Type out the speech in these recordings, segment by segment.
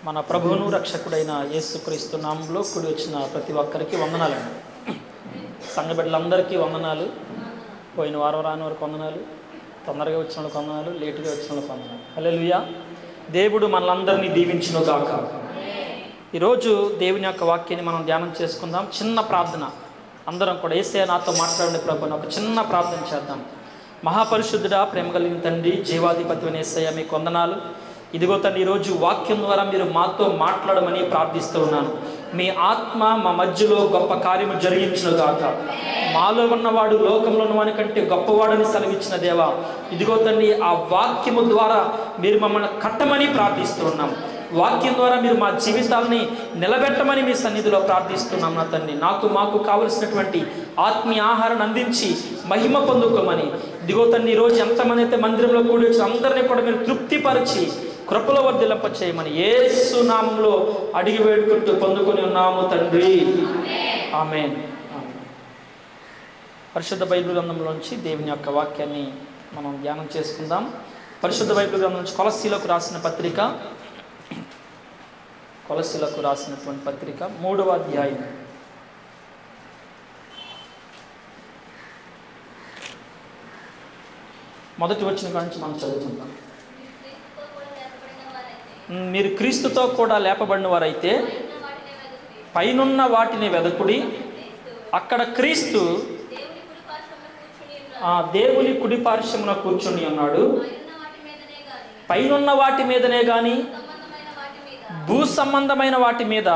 మన ప్రభువును రక్షకుడైన యేసుక్రీస్తు నామంలో కూడి వచ్చిన ప్రతి ఒక్కరికి వందనాలండి సంఘ బిడ్డలందరికీ వందనాలు పోయిన వారం రాని వరకు వందనాలు తొందరగా వచ్చిన వాళ్ళకి వందనాలు లేటుగా వచ్చిన వాళ్ళకి వందనాలు హల్లెలూయా దేవుడు మనలందరినీ దీవించును గాక ఈరోజు దేవుని యొక్క వాక్యాన్ని మనం ధ్యానం చేసుకుందాం చిన్న ప్రార్థన అందరం కూడా ఏసే నాతో మాట్లాడే ప్రభుని ఒక చిన్న ప్రార్థన చేద్దాం మహాపరిశుద్ధుడా ప్రేమ కలిగిన తండ్రి జీవాధిపతి ఏసయ్య మీకు వందనాలు ఇదిగో తండ్రి ఈరోజు వాక్యం ద్వారా మీరు మాతో మాట్లాడమని ప్రార్థిస్తూ ఉన్నాను మీ ఆత్మ మా మధ్యలో గొప్ప కార్యము జరిగించును గాక మాలో ఉన్నవాడు లోకంలో ఉన్నవాని కంటే గొప్పవాడని సెలవిచ్చిన దేవా ఇదిగో తండ్రి ఆ వాక్యము ద్వారా మీరు మమ్మల్ని కట్టమని ప్రార్థిస్తూ ఉన్నాం వాక్యం ద్వారా మీరు మా జీవితాలని నిలబెట్టమని మీ సన్నిధిలో ప్రార్థిస్తున్నాం నా తండ్రి నాకు మాకు కావలసినటువంటి ఆత్మీయ ఆహారాన్ని అందించి మహిమ పొందుకోమని ఇదిగో తండ్రి ఈరోజు ఎంతమంది అయితే మందిరంలో కూడి వచ్చిన అందరినీ కూడా మీరు తృప్తిపరిచి కృపలో వర్ధిల్లంప చేయమని ఏసు నామంలో అడిగి వేడుకుంటూ పొందుకొని ఉన్నాము తండ్రి ఆమె పరిశుద్ధ బైబిల్ గ్రంథంలోంచి దేవుని యొక్క వాక్యాన్ని మనం ధ్యానం చేసుకుందాం పరిశుద్ధ బైబిల్ గ్రంథం నుంచి కొలసీలకు రాసిన పత్రిక కొలసీలకు రాసినటువంటి పత్రిక మూడవ అధ్యాయం మొదటి వచ్చిన కాడి నుంచి మనం చదువుకుందాం ఉమ్, మీరు క్రీస్తుతో కూడా లేపబడిన వారైతే పైనున్న వాటిని వెదకుడి అక్కడ క్రీస్తు ఆ దేవుని కుడి పార్శ్వమున కూర్చుని ఉన్నాడు పైనున్న వాటి మీదనే కానీ భూ సంబంధమైన వాటి మీద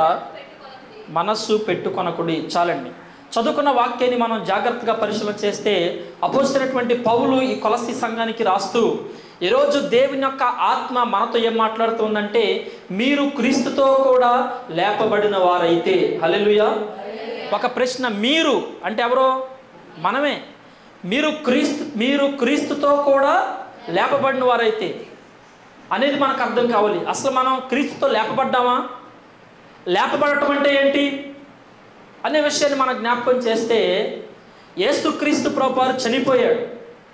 మనస్సు పెట్టుకొనకుడి చాలండి చదువుకున్న వాక్యాన్ని మనం జాగ్రత్తగా పరిశీలన చేస్తే అపోసినటువంటి పౌలు ఈ కొలసి సంఘానికి రాస్తూ ఈరోజు దేవుని యొక్క ఆత్మ మనతో ఏం మాట్లాడుతుందంటే మీరు క్రీస్తుతో కూడా లేపబడిన వారైతే హల్లెలూయా ఒక ప్రశ్న మీరు అంటే ఎవరో మనమే మీరు క్రీస్తు మీరు క్రీస్తుతో కూడా లేపబడిన వారైతే అనేది మనకు అర్థం కావాలి అసలు మనం క్రీస్తుతో లేపబడ్డామా లేపబడటం అంటే ఏంటి అనే విషయాన్ని మనం జ్ఞాపకం చేస్తే యేసుక్రీస్తు ప్రభువారు చనిపోయాడు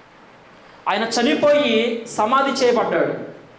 ఆయన చనిపోయి సమాధి చేయబడ్డాడు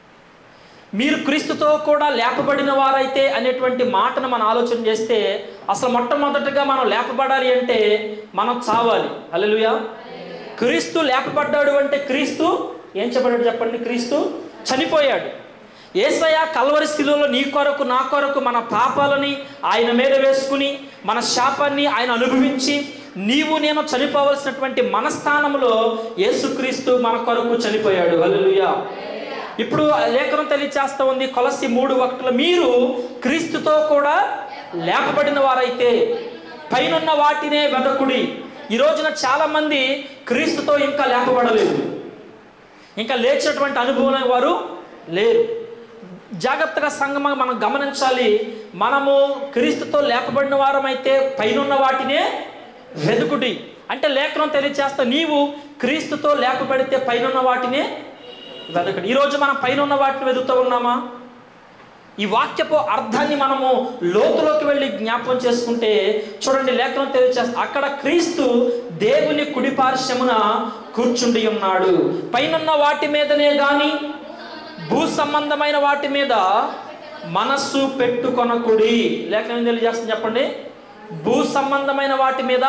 మీరు క్రీస్తుతో కూడా లేపబడిన వారైతే అనేటువంటి మాటను మనం ఆలోచన చేస్తే అసలు మొట్టమొదటిగా మనం లేపబడాలి అంటే మనం చావాలి అల్లెలుయా క్రీస్తు లేపబడ్డాడు అంటే క్రీస్తు ఏం చెప్పాడు చెప్పండి క్రీస్తు చనిపోయాడు ఏసయ కల్వరి స్థితిలో నీ కొరకు నా కొరకు మన పాపాలని ఆయన మీద వేసుకుని మన శాపాన్ని ఆయన అనుభవించి నీవు నేను చనిపోవలసినటువంటి మన స్థానంలో యేసుక్రీస్తు మన కొరకు చనిపోయాడు హల్లెలూయా ఇప్పుడు ఆ లేఖనం తెలియచేస్తా ఉంది కొలసి మూడు వక్తులు మీరు క్రీస్తుతో కూడా లేపబడిన వారైతే పైనున్న వాటినే వెదకుడి ఈ రోజున చాలా మంది క్రీస్తుతో ఇంకా లేపబడలేదు ఇంకా లేచినటువంటి అనుభవం వారు లేరు జాగ్రత్తగా సంగమ మనం గమనించాలి మనము క్రీస్తుతో లేపబడిన వారమైతే పైనున్న వాటినే వెదుకుడి అంటే లేఖనం తెలియచేస్తా నీవు క్రీస్తుతో లేపబడితే పైనున్న వాటినే వెదకడి ఈరోజు మనం పైన ఉన్న వాటిని వెతుకుతూ ఉన్నామా ఈ వాక్యపు అర్థాన్ని మనము లోతులోకి వెళ్ళి జ్ఞాపకం చేసుకుంటే చూడండి లేఖనం తెలియచేస్తా అక్కడ క్రీస్తు దేవుని కుడి పార్శ్వమున కూర్చుండి ఉన్నాడు పైనున్న వాటి మీదనే గాని భూ సంబంధమైన వాటి మీద మనస్సు పెట్టుకొనకుడి లేఖనం ఏం తెలియజేస్తుంది చెప్పండి భూ సంబంధమైన వాటి మీద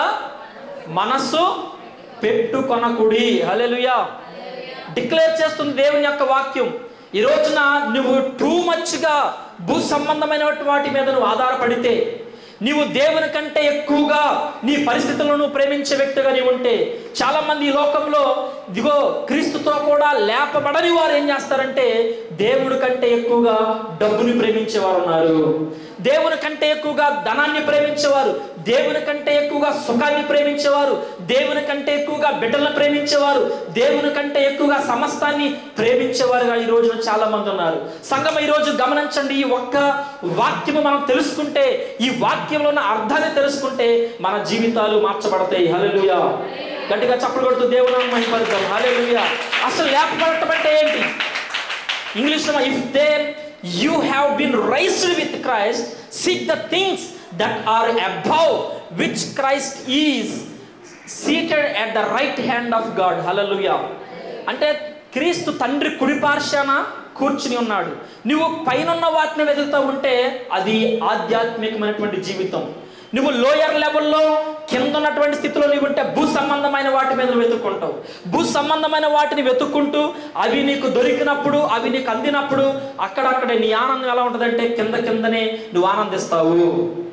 మనస్సు పెట్టుకొనకుడి హల్లెలూయా డిక్లేర్ చేస్తుంది దేవుని యొక్క వాక్యం ఈ రోజున నువ్వు టూ మచ్గా భూ సంబంధమైన వాటి మీద నువ్వు ఆధారపడితే నీవు దేవుని కంటే ఎక్కువగా నీ పరిస్థితులను నువ్వు ప్రేమించే వ్యక్తిగా నీవు ఉంటే చాలా మంది ఈ లోకంలో ఇదిగో క్రీస్తుతో కూడా లేపబడని వారు ఏం చేస్తారంటే దేవుడి కంటే ఎక్కువగా డబ్బుని ప్రేమించేవారు ఉన్నారు దేవుని కంటే ఎక్కువగా ధనాన్ని ప్రేమించేవారు దేవుని కంటే ఎక్కువగా సుఖాన్ని ప్రేమించేవారు దేవుని కంటే ఎక్కువగా బిడ్డలను ప్రేమించేవారు దేవుని కంటే ఎక్కువగా సమస్తాన్ని ప్రేమించేవారుగా ఈ రోజున చాలా మంది ఉన్నారు సంగమ ఈ రోజు గమనించండి ఈ ఒక్క వాక్యము మనం తెలుసుకుంటే ఈ వాక్యంలో ఉన్న అర్థాన్ని తెలుసుకుంటే మన జీవితాలు మార్చబడతాయి హల్లెలూయా గట్టిగా చప్పలు కొడుతూ దేవుని మహిమపడతాం హల్లెలూయా అసలు లేపబడటం అంటే ఏంటి ఇంగ్లీష్లో if there you have been raised with Christ seek the things that are above which Christ is seated at the right hand of God hallelujah అంటే క్రీస్తు తండ్రి కుడిపార్శాన కూర్చుని ఉన్నాడు నువ్వు పైనున్న వాటిని వెతుకుతూ ఉంటే అది ఆధ్యాత్మికమైనటువంటి జీవితం నువ్వు లోయర్ లెవెల్లో కింద ఉన్నటువంటి స్థితిలో నీవు ఉంటే భూ సంబంధమైన వాటి మీద నువ్వు వెతుక్కుంటావు భూ సంబంధమైన వాటిని వెతుక్కుంటూ అవి నీకు దొరికినప్పుడు అవి నీకు అందినప్పుడు అక్కడక్కడే నీ ఆనందం ఎలా ఉంటుందంటే కింద కిందనే నువ్వు ఆనందిస్తావు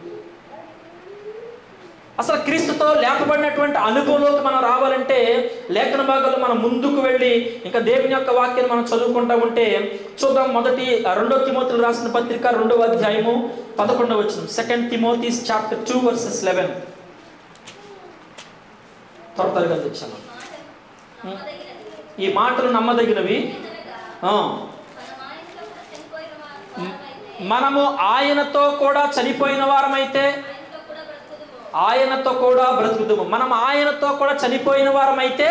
అసలు క్రీస్తుతో లేపబడినటువంటి అనుభవంలోకి మనం రావాలంటే లేఖన భాగాలు మనం ముందుకు వెళ్ళి ఇంకా దేవుని యొక్క వాక్యాన్ని మనం చదువుకుంటా ఉంటే చూద్దాం మొదటి ఆ, రెండో తిమోతులు రాసిన పత్రిక రెండవ అధ్యాయము పదకొండవ వచ్చిన second Timothy chapter two verses eleven త్వర త్వరగా తెచ్చాను ఈ మాటలు నమ్మదగినవి ఆ, మనము ఆయనతో కూడా చనిపోయిన వారమైతే ఆయనతో కూడా బ్రతుకుదుము మనం ఆయనతో కూడా చనిపోయిన వారమైతే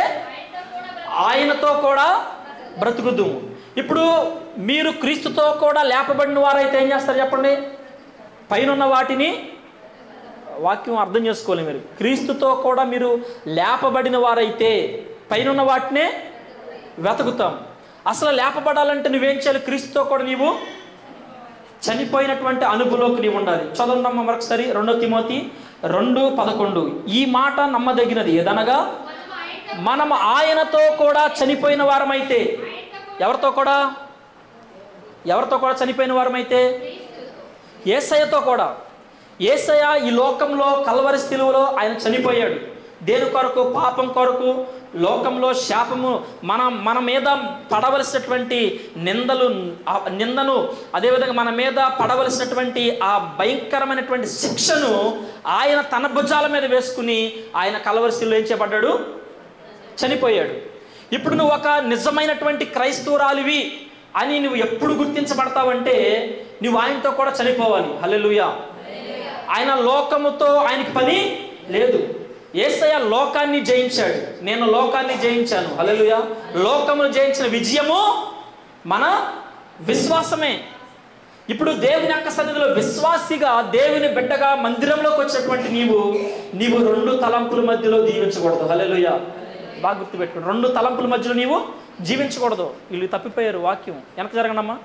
ఆయనతో కూడా బ్రతుకుదుము ఇప్పుడు మీరు క్రీస్తుతో కూడా లేపబడిన వారైతే ఏం చేస్తారు చెప్పండి పైన వాటిని వాక్యం అర్థం చేసుకోవాలి మీరు క్రీస్తుతో కూడా మీరు లేపబడిన వారైతే పైన వాటినే వెతుకుతాం అసలు లేపబడాలంటే నువ్వేం చేయాలి క్రీస్తుతో కూడా నీవు చనిపోయినటువంటి అనుభవంలోకి నీవు ఉండాలి చదవండమ్మ మరొకసారి రెండో తిమోతి రెండు పదకొండు ఈ మాట నమ్మదగినది ఏదనగా మనం ఆయనతో కూడా చనిపోయిన వారమైతే ఎవరితో కూడా ఎవరితో కూడా చనిపోయిన వారమైతే ఏసయ్యతో కూడా ఏసయ్య ఈ లోకంలో కలవరి స్థితిలో ఆయన చనిపోయాడు దేని కొరకు పాపం కొరకు లోకంలో శాపము మన మన మీద పడవలసినటువంటి నిందలు ఆ నిందను అదేవిధంగా మన మీద పడవలసినటువంటి ఆ భయంకరమైనటువంటి శిక్షను ఆయన తన భుజాల మీద వేసుకుని ఆయన కలవరిశిలో ఏం చేయబడ్డాడు చనిపోయాడు ఇప్పుడు నువ్వు ఒక నిజమైనటువంటి క్రైస్తవురాలివి అని నువ్వు ఎప్పుడు గుర్తించబడతావంటే నువ్వు ఆయనతో కూడా చనిపోవాలి హల్లెలూయా ఆయన లోకముతో ఆయనకి పని లేదు ఏసయ్య లోకాన్ని జయించాడు నేను లోకాన్ని జయించాను హల్లెలూయా లోకమును జయించిన విజయము మన విశ్వాసమే ఇప్పుడు దేవుని యొక్క సన్నిధిలో విశ్వాసిగా దేవుని బిడ్డగా మందిరంలోకి వచ్చినటువంటి నీవు నీవు రెండు తలంపుల మధ్యలో జీవించకూడదు హల్లెలూయా బాగా గుర్తుపెట్టుకోండి రెండు తలంపుల మధ్యలో నీవు జీవించకూడదు వీళ్ళు తప్పిపోయారు వాక్యం వెనక జరగండమ్మా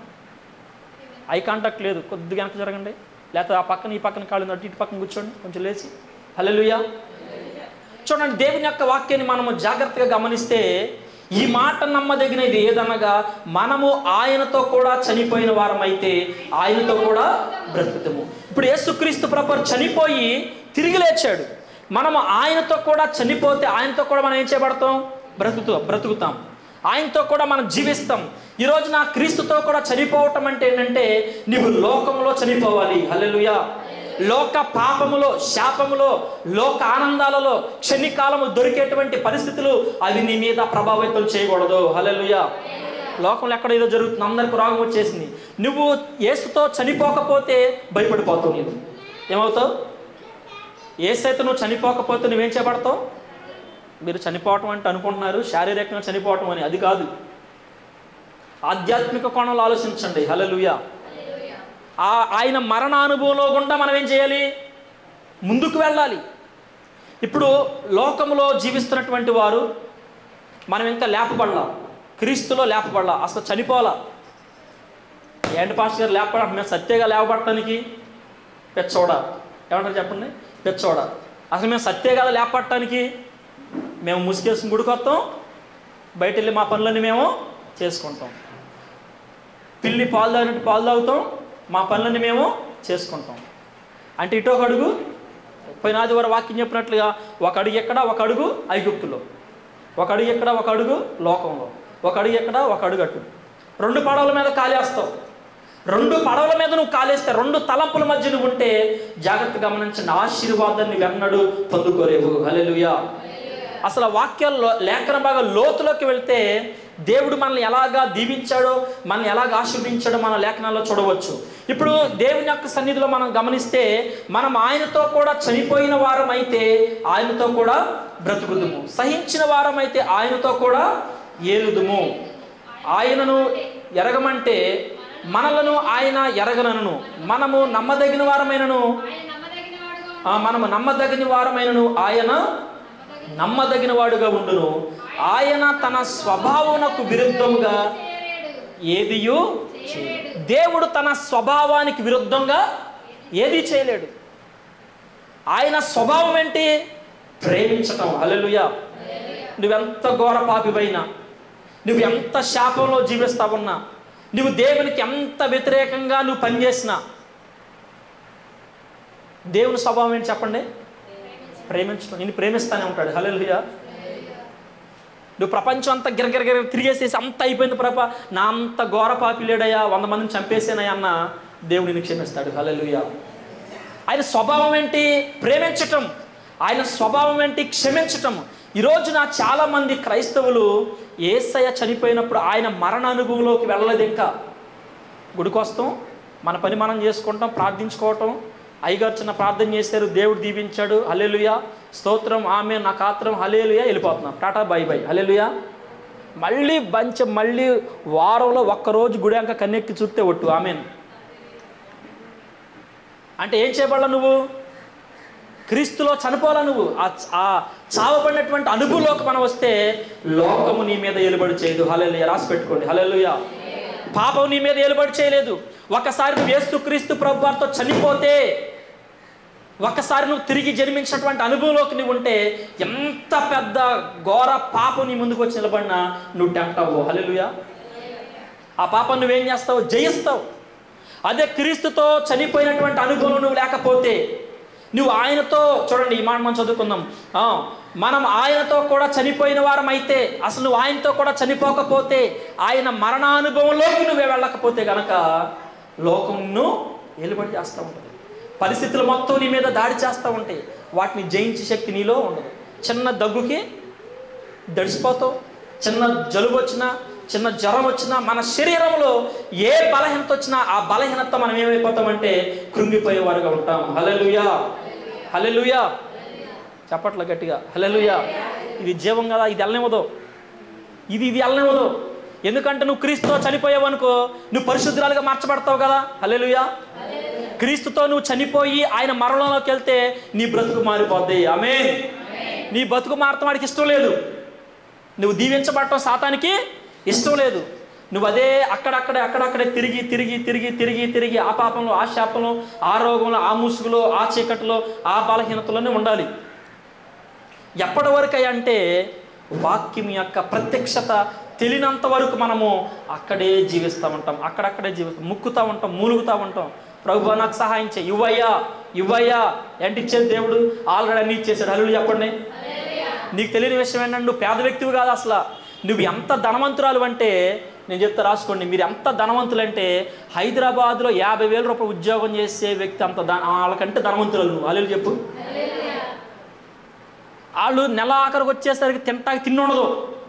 ఐ కాంటాక్ట్ లేదు కొద్దిగా వెనక జరగండి లేకపోతే ఆ పక్కన ఈ పక్కన కాళ్ళు అటు ఇటు పక్కన కూర్చోండి కొంచెం లేచి హల్లెలూయా చూడండి దేవుని యొక్క వాక్యాన్ని మనము జాగ్రత్తగా గమనిస్తే ఈ మాట నమ్మదగినది ఏదనగా మనము ఆయనతో కూడా చనిపోయిన వారమైతే ఆయనతో కూడా బ్రతుకుతాము ఇప్పుడు యేసుక్రీస్తు ప్రభు చనిపోయి తిరిగి లేచాడు మనము ఆయనతో కూడా చనిపోతే ఆయనతో కూడా మనం ఏం చేయబడతాం బ్రతుకుతాం బ్రతుకుతాం ఆయనతో కూడా మనం జీవిస్తాం ఈరోజు నా క్రీస్తుతో కూడా చనిపోవటం అంటే ఏంటంటే నీవు లోకంలో చనిపోవాలి హల్లెలూయా లోక పాపములో శాపములో లోక ఆనందాలలో క్షణికాలము దొరికేటువంటి పరిస్థితులు అవి నీ మీద ప్రభావితం చేయకూడదు హల్లెలూయా లోకంలో ఎక్కడ ఏదో జరుగుతుంది అందరికి రోగం వచ్చేసింది నువ్వు ఏసుతో చనిపోకపోతే భయపడిపోతావు నీవు ఏమవుతావు ఏసైతే నువ్వు చనిపోకపోతే నువ్వేం చేయబడతావు మీరు చనిపోవటం అంటే అనుకుంటున్నారు శారీరకంగా చనిపోవటం అని అది కాదు ఆధ్యాత్మిక కోణంలో ఆలోచించండి హల్లెలూయా ఆ ఆయన మరణ అనుభవంలో గుండా మనం ఏం చేయాలి ముందుకు వెళ్ళాలి ఇప్పుడు లోకంలో జీవిస్తున్నటువంటి వారు మనం ఇంకా లేపబడలా క్రీస్తులో లేపబడలా అసలు చనిపోవాలా ఏంటి పాస్టర్ గారు లేపబడ మేము సత్యగా లేపబడటానికి పెచ్చోడా ఏమంటారు చెప్పండి పెచ్చోడా అసలు మేము సత్య కదా లేపబడటానికి మేము ముసుగేసుకుని గుడికొస్తాం బయట వెళ్ళి మా పనులన్నీ మేము చేసుకుంటాం పిల్లి పాలు తాగినట్టు పాలు తాగుతాం మా పనులన్నీ మేము చేసుకుంటాం అంటే ఇటో ఒక అడుగు పోయిన ఆదివారం వాక్యం చెప్పినట్లుగా ఒక అడుగు ఎక్కడ ఒక అడుగు ఐగుప్తులో ఒక అడుగు ఎక్కడ ఒక అడుగు లోకంలో ఒక అడుగు ఎక్కడ ఒక అడుగు అటు రెండు పడవల మీద కాలేస్తావు రెండు పడవల మీద నువ్వు కాలేస్తే రెండు తలంపుల మధ్య నువ్వు ఉంటే జాగ్రత్త గమనించండి ఆశీర్వాదాన్ని వెన్నడు పొందుకోలేవు హల్లెలూయా అసలు ఆ వాక్యాల్లో లేఖన బాగా లోతులోకి వెళ్తే దేవుడు మనల్ని ఎలాగా దీవించాడో మనల్ని ఎలాగ ఆశీర్వదించాడో మన లేఖనాల్లో చూడవచ్చు ఇప్పుడు దేవుని యొక్క సన్నిధిలో మనం గమనిస్తే మనం ఆయనతో కూడా చనిపోయిన వారం అయితే ఆయనతో కూడా బ్రతుకుదుము సహించిన వారం అయితే ఆయనతో కూడా ఏలుదుము ఆయనను ఎరగమంటే మనలను ఆయన ఎరగనను మనము నమ్మదగిన వారమైనను ఆయన నమ్మదగిన వాడుగా ఆ, మనము నమ్మదగిన వారమైనను ఆయన నమ్మదగిన వాడుగా ఉండును ఆయన తన స్వభావమునకు విరుద్ధముగా చేయలేడు ఏదియు చేయలేడు. దేవుడు తన స్వభావానికి విరుద్ధంగా ఏది చేయలేడు ఆయన స్వభావం ఏంటి ప్రేమించటం హల్లెలూయా నువ్వెంత ఘోర పాపివైనా నువ్వు ఎంత శాపంలో జీవిస్తావున్నా నువ్వు దేవునికి ఎంత వ్యతిరేకంగా నువ్వు పనిచేసినా దేవుని స్వభావం ఏంటి చెప్పండి ప్రేమించడం నేను ప్రేమిస్తానే ఉంటాడు హల్లెలూయా నువ్వు ప్రపంచం అంతా గిరగిరగిర తిరిగేసేసి అంత అయిపోయింది ప్రభ నా అంత ఘోర పాపి లేడయ్యా వంద మందిని చంపేసానయ్యా అన్న దేవుడిని క్షమిస్తాడు హల్లెలూయా ఆయన స్వభావం ఏంటి ప్రేమించటం ఆయన స్వభావం ఏంటి క్షమించటం ఈరోజు నా చాలామంది క్రైస్తవులు ఏసయ్య చనిపోయినప్పుడు ఆయన మరణ అనుభవంలోకి వెళ్ళలేదు ఇంకా గుడికి వస్తాం మన పని మనం చేసుకుంటాం ప్రార్థించుకోవటం అయ్యగారు చిన్న ప్రార్థన చేశారు దేవుడు దీవించాడు హలేలుయా స్తోత్రం ఆమె నా కాత్రం హలేలుయా వెళ్ళిపోతున్నాం టాటా బై బై హలేలుయా మళ్ళీ బంచ మళ్ళీ వారంలో ఒక్కరోజు గుడాక కన్నెక్కి చూస్తే ఒట్టు ఆమెను అంటే ఏం చేయబడాల నువ్వు క్రీస్తులో చనిపోవాలా నువ్వు ఆ ఆ చావబడినటువంటి అనుభవంలోకి మనం వస్తే లోకము నీ మీద ఎలుబడి చేయదు హల్లెలూయా రాసి పెట్టుకోండి హల్లెలూయా పాపం నీ మీద ఎలుబడి చేయలేదు ఒకసారి నువ్వు యేసు క్రీస్తు ప్రభు వారితో చనిపోతే ఒక్కసారి నువ్వు తిరిగి జన్మించినటువంటి అనుభవంలోకి నువ్వు ఉంటే ఎంత పెద్ద ఘోర పాపం నీ ముందుకు వచ్చి నిలబడినా నువ్వు టెంప్ట్ అవ్వు హల్లెలూయా ఆ పాపం నువ్వేం చేస్తావు జయిస్తావు అదే క్రీస్తుతో చనిపోయినటువంటి అనుభవం నువ్వు లేకపోతే నువ్వు ఆయనతో చూడండి ఈ మాట మనం చదువుకుందాం ఆ, మనం ఆయనతో కూడా చనిపోయిన వారం అయితే అసలు నువ్వు ఆయనతో కూడా చనిపోకపోతే ఆయన మరణానుభవంలోకి నువ్వే వెళ్ళకపోతే గనక లోకంను ఏలుబడి చేస్తూ ఉంటుంది పరిస్థితులు మొత్తం నీ మీద దాడి చేస్తూ ఉంటాయి వాటిని జయించే శక్తి నీలో ఉండదు చిన్న దగ్గుకి దడిసిపోతావు చిన్న జలుబు వచ్చినా చిన్న జ్వరం వచ్చినా మన శరీరంలో ఏ బలహీనత వచ్చినా ఆ బలహీనత మనం ఏమైపోతామంటే కృంగిపోయేవారుగా ఉంటాం హలెలుయా హలెలుయా చెప్పట్ల గట్టిగా హలెలుయా ఇది జీవం కదా ఇది వెళ్ళనివ్వదు ఇది ఇది వెళ్ళనివ్వదు ఎందుకంటే నువ్వు క్రీస్తుతో చనిపోయావు అనుకో నువ్వు పరిశుద్ధురాలుగా మార్చబడతావు కదా హలెలుయా క్రీస్తుతో నువ్వు చనిపోయి ఆయన మరణంలోకి వెళ్తే నీ బ్రతుకు మారిపోద్ది ఆమె నీ బతుకు మారటం వాడికి ఇష్టం లేదు నువ్వు దీవించబడటం సాతానికి ఇష్టం లేదు నువ్వు అదే అక్కడక్కడే అక్కడక్కడే తిరిగి తిరిగి తిరిగి తిరిగి తిరిగి ఆ పాపంలో ఆ శాపంలో ఆ రోగంలో ఆ ముసుగులో ఆ చీకటిలో ఆ బలహీనతలోనే ఉండాలి ఎప్పటి వరకు అంటే వాక్యం యొక్క ప్రత్యక్షత తెలియనంత వరకు మనము అక్కడే జీవిస్తూ ఉంటాం అక్కడక్కడే జీవిస్తాం ముక్కుతూ ఉంటాం మూలుగుతూ ఉంటాం ప్రభు నాకు సహాయం చేయి ఇవ్వయ్యా ఇవ్వయ్యా ఏంటి ఇచ్చేది దేవుడు ఆల్రెడీ అన్ని ఇచ్చేసాడు హల్లు చెప్పండి నీకు తెలియని విషయం ఏంటంటే నువ్వు పేద వ్యక్తివి కాదు అసలు నువ్వు ఎంత ధనవంతురాలు అంటే నేను చెప్తా రాసుకోండి మీరు ఎంత ధనవంతులు అంటే హైదరాబాద్లో యాభై వేల రూపాయలు ఉద్యోగం చేసే వ్యక్తి అంత ధన వాళ్ళకంటే ధనవంతురాలు నువ్వు అల్లు చెప్పు వాళ్ళు నెల ఆఖరికి వచ్చేసరికి తింటాకి తిండి ఉండదు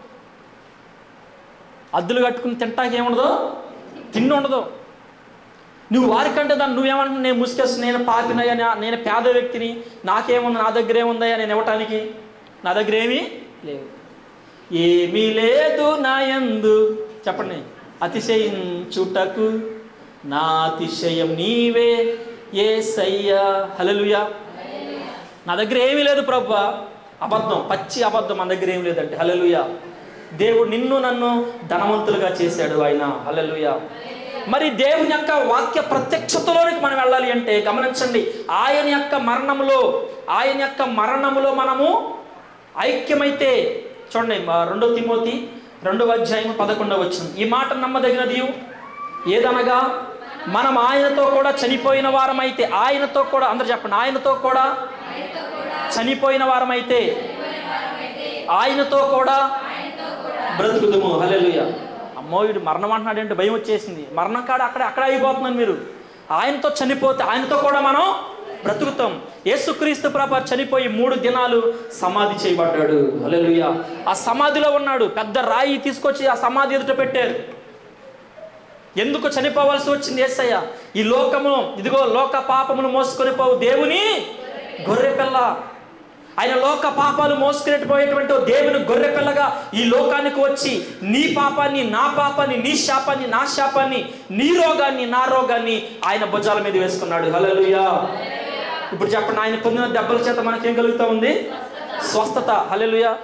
అద్దులు కట్టుకుని తింటాకి ఏముండదు తిండి ఉండదు నువ్వు వారికంటే దాన్ని నువ్వేమంటున్నావు నేను ముసుకేసి నేను పాపినయ్యా నా- నేను పేద వ్యక్తిని నాకేముంది నా దగ్గర ఏముందయ్యా నేను ఇవ్వటానికి నా దగ్గర ఏమీ లేవు ఏమీ లేదు నా యందు చెప్పండి అతిశయించుటకు నా అతిశయం నీవే ఏ సయ్యా హలలుయా నా దగ్గర ఏమీ లేదు ప్రభు అబద్ధం పచ్చి అబద్ధం మన దగ్గర ఏమీ లేదంటే హలలుయ దేవుడు నిన్ను నన్ను ధనవంతులుగా చేశాడు ఆయన హలలుయ మరి దేవుని యొక్క వాక్య ప్రత్యక్షతలోనికి మనం వెళ్ళాలి అంటే గమనించండి ఆయన యొక్క మరణములో ఆయన యొక్క మరణములో మనము ఐక్యమైతే చూడండి మా రెండో తిమోతి రెండవ అధ్యాయం పదకొండవ వచ్చింది ఈ మాట నమ్మదగినది ఏదనగా మనం ఆయనతో కూడా చనిపోయిన వారమైతే ఆయనతో కూడా అందరు చెప్పండి ఆయనతో కూడా చనిపోయిన వారమైతే ఆయనతో కూడా బ్రతుకుదుము హల్లెలూయ అమ్మో వీడు మరణం అంటున్నాడంటే భయం వచ్చేసింది మరణం కాడ అక్కడ అక్కడ అయిపోతున్నాను మీరు ఆయనతో చనిపోతే ఆయనతో కూడా మనం బ్రతుకుతాం యేసుక్రీస్తు ప్రభ చనిపోయి మూడు దినాలు సమాధి చేయబడ్డాడు హల్లెలూయ ఆ సమాధిలో ఉన్నాడు పెద్ద రాయి తీసుకొచ్చి ఆ సమాధి ఎదుట పెట్టారు ఎందుకు చనిపోవాల్సి వచ్చింది ఏసయ్య ఈ లోకము ఇదిగో లోక పాపమును మోసుకొని పోవు దేవుని గొర్రె పిల్ల ఆయన లోక పాపాలు మోసుకుని పోయేటువంటి ఓ దేవుని గొర్రె పిల్లగా ఈ లోకానికి వచ్చి నీ పాపాన్ని నా పాపాన్ని నీ శాపాన్ని నా శాపాన్ని నీ రోగాన్ని నా రోగాన్ని ఆయన భుజాల మీద వేసుకున్నాడు హల్లెలూయా ఇప్పుడు చెప్పండి ఆయన పొందిన దెబ్బల చేత మనకేం కలుగుతా ఉంది స్వస్థత హల్లెలూయా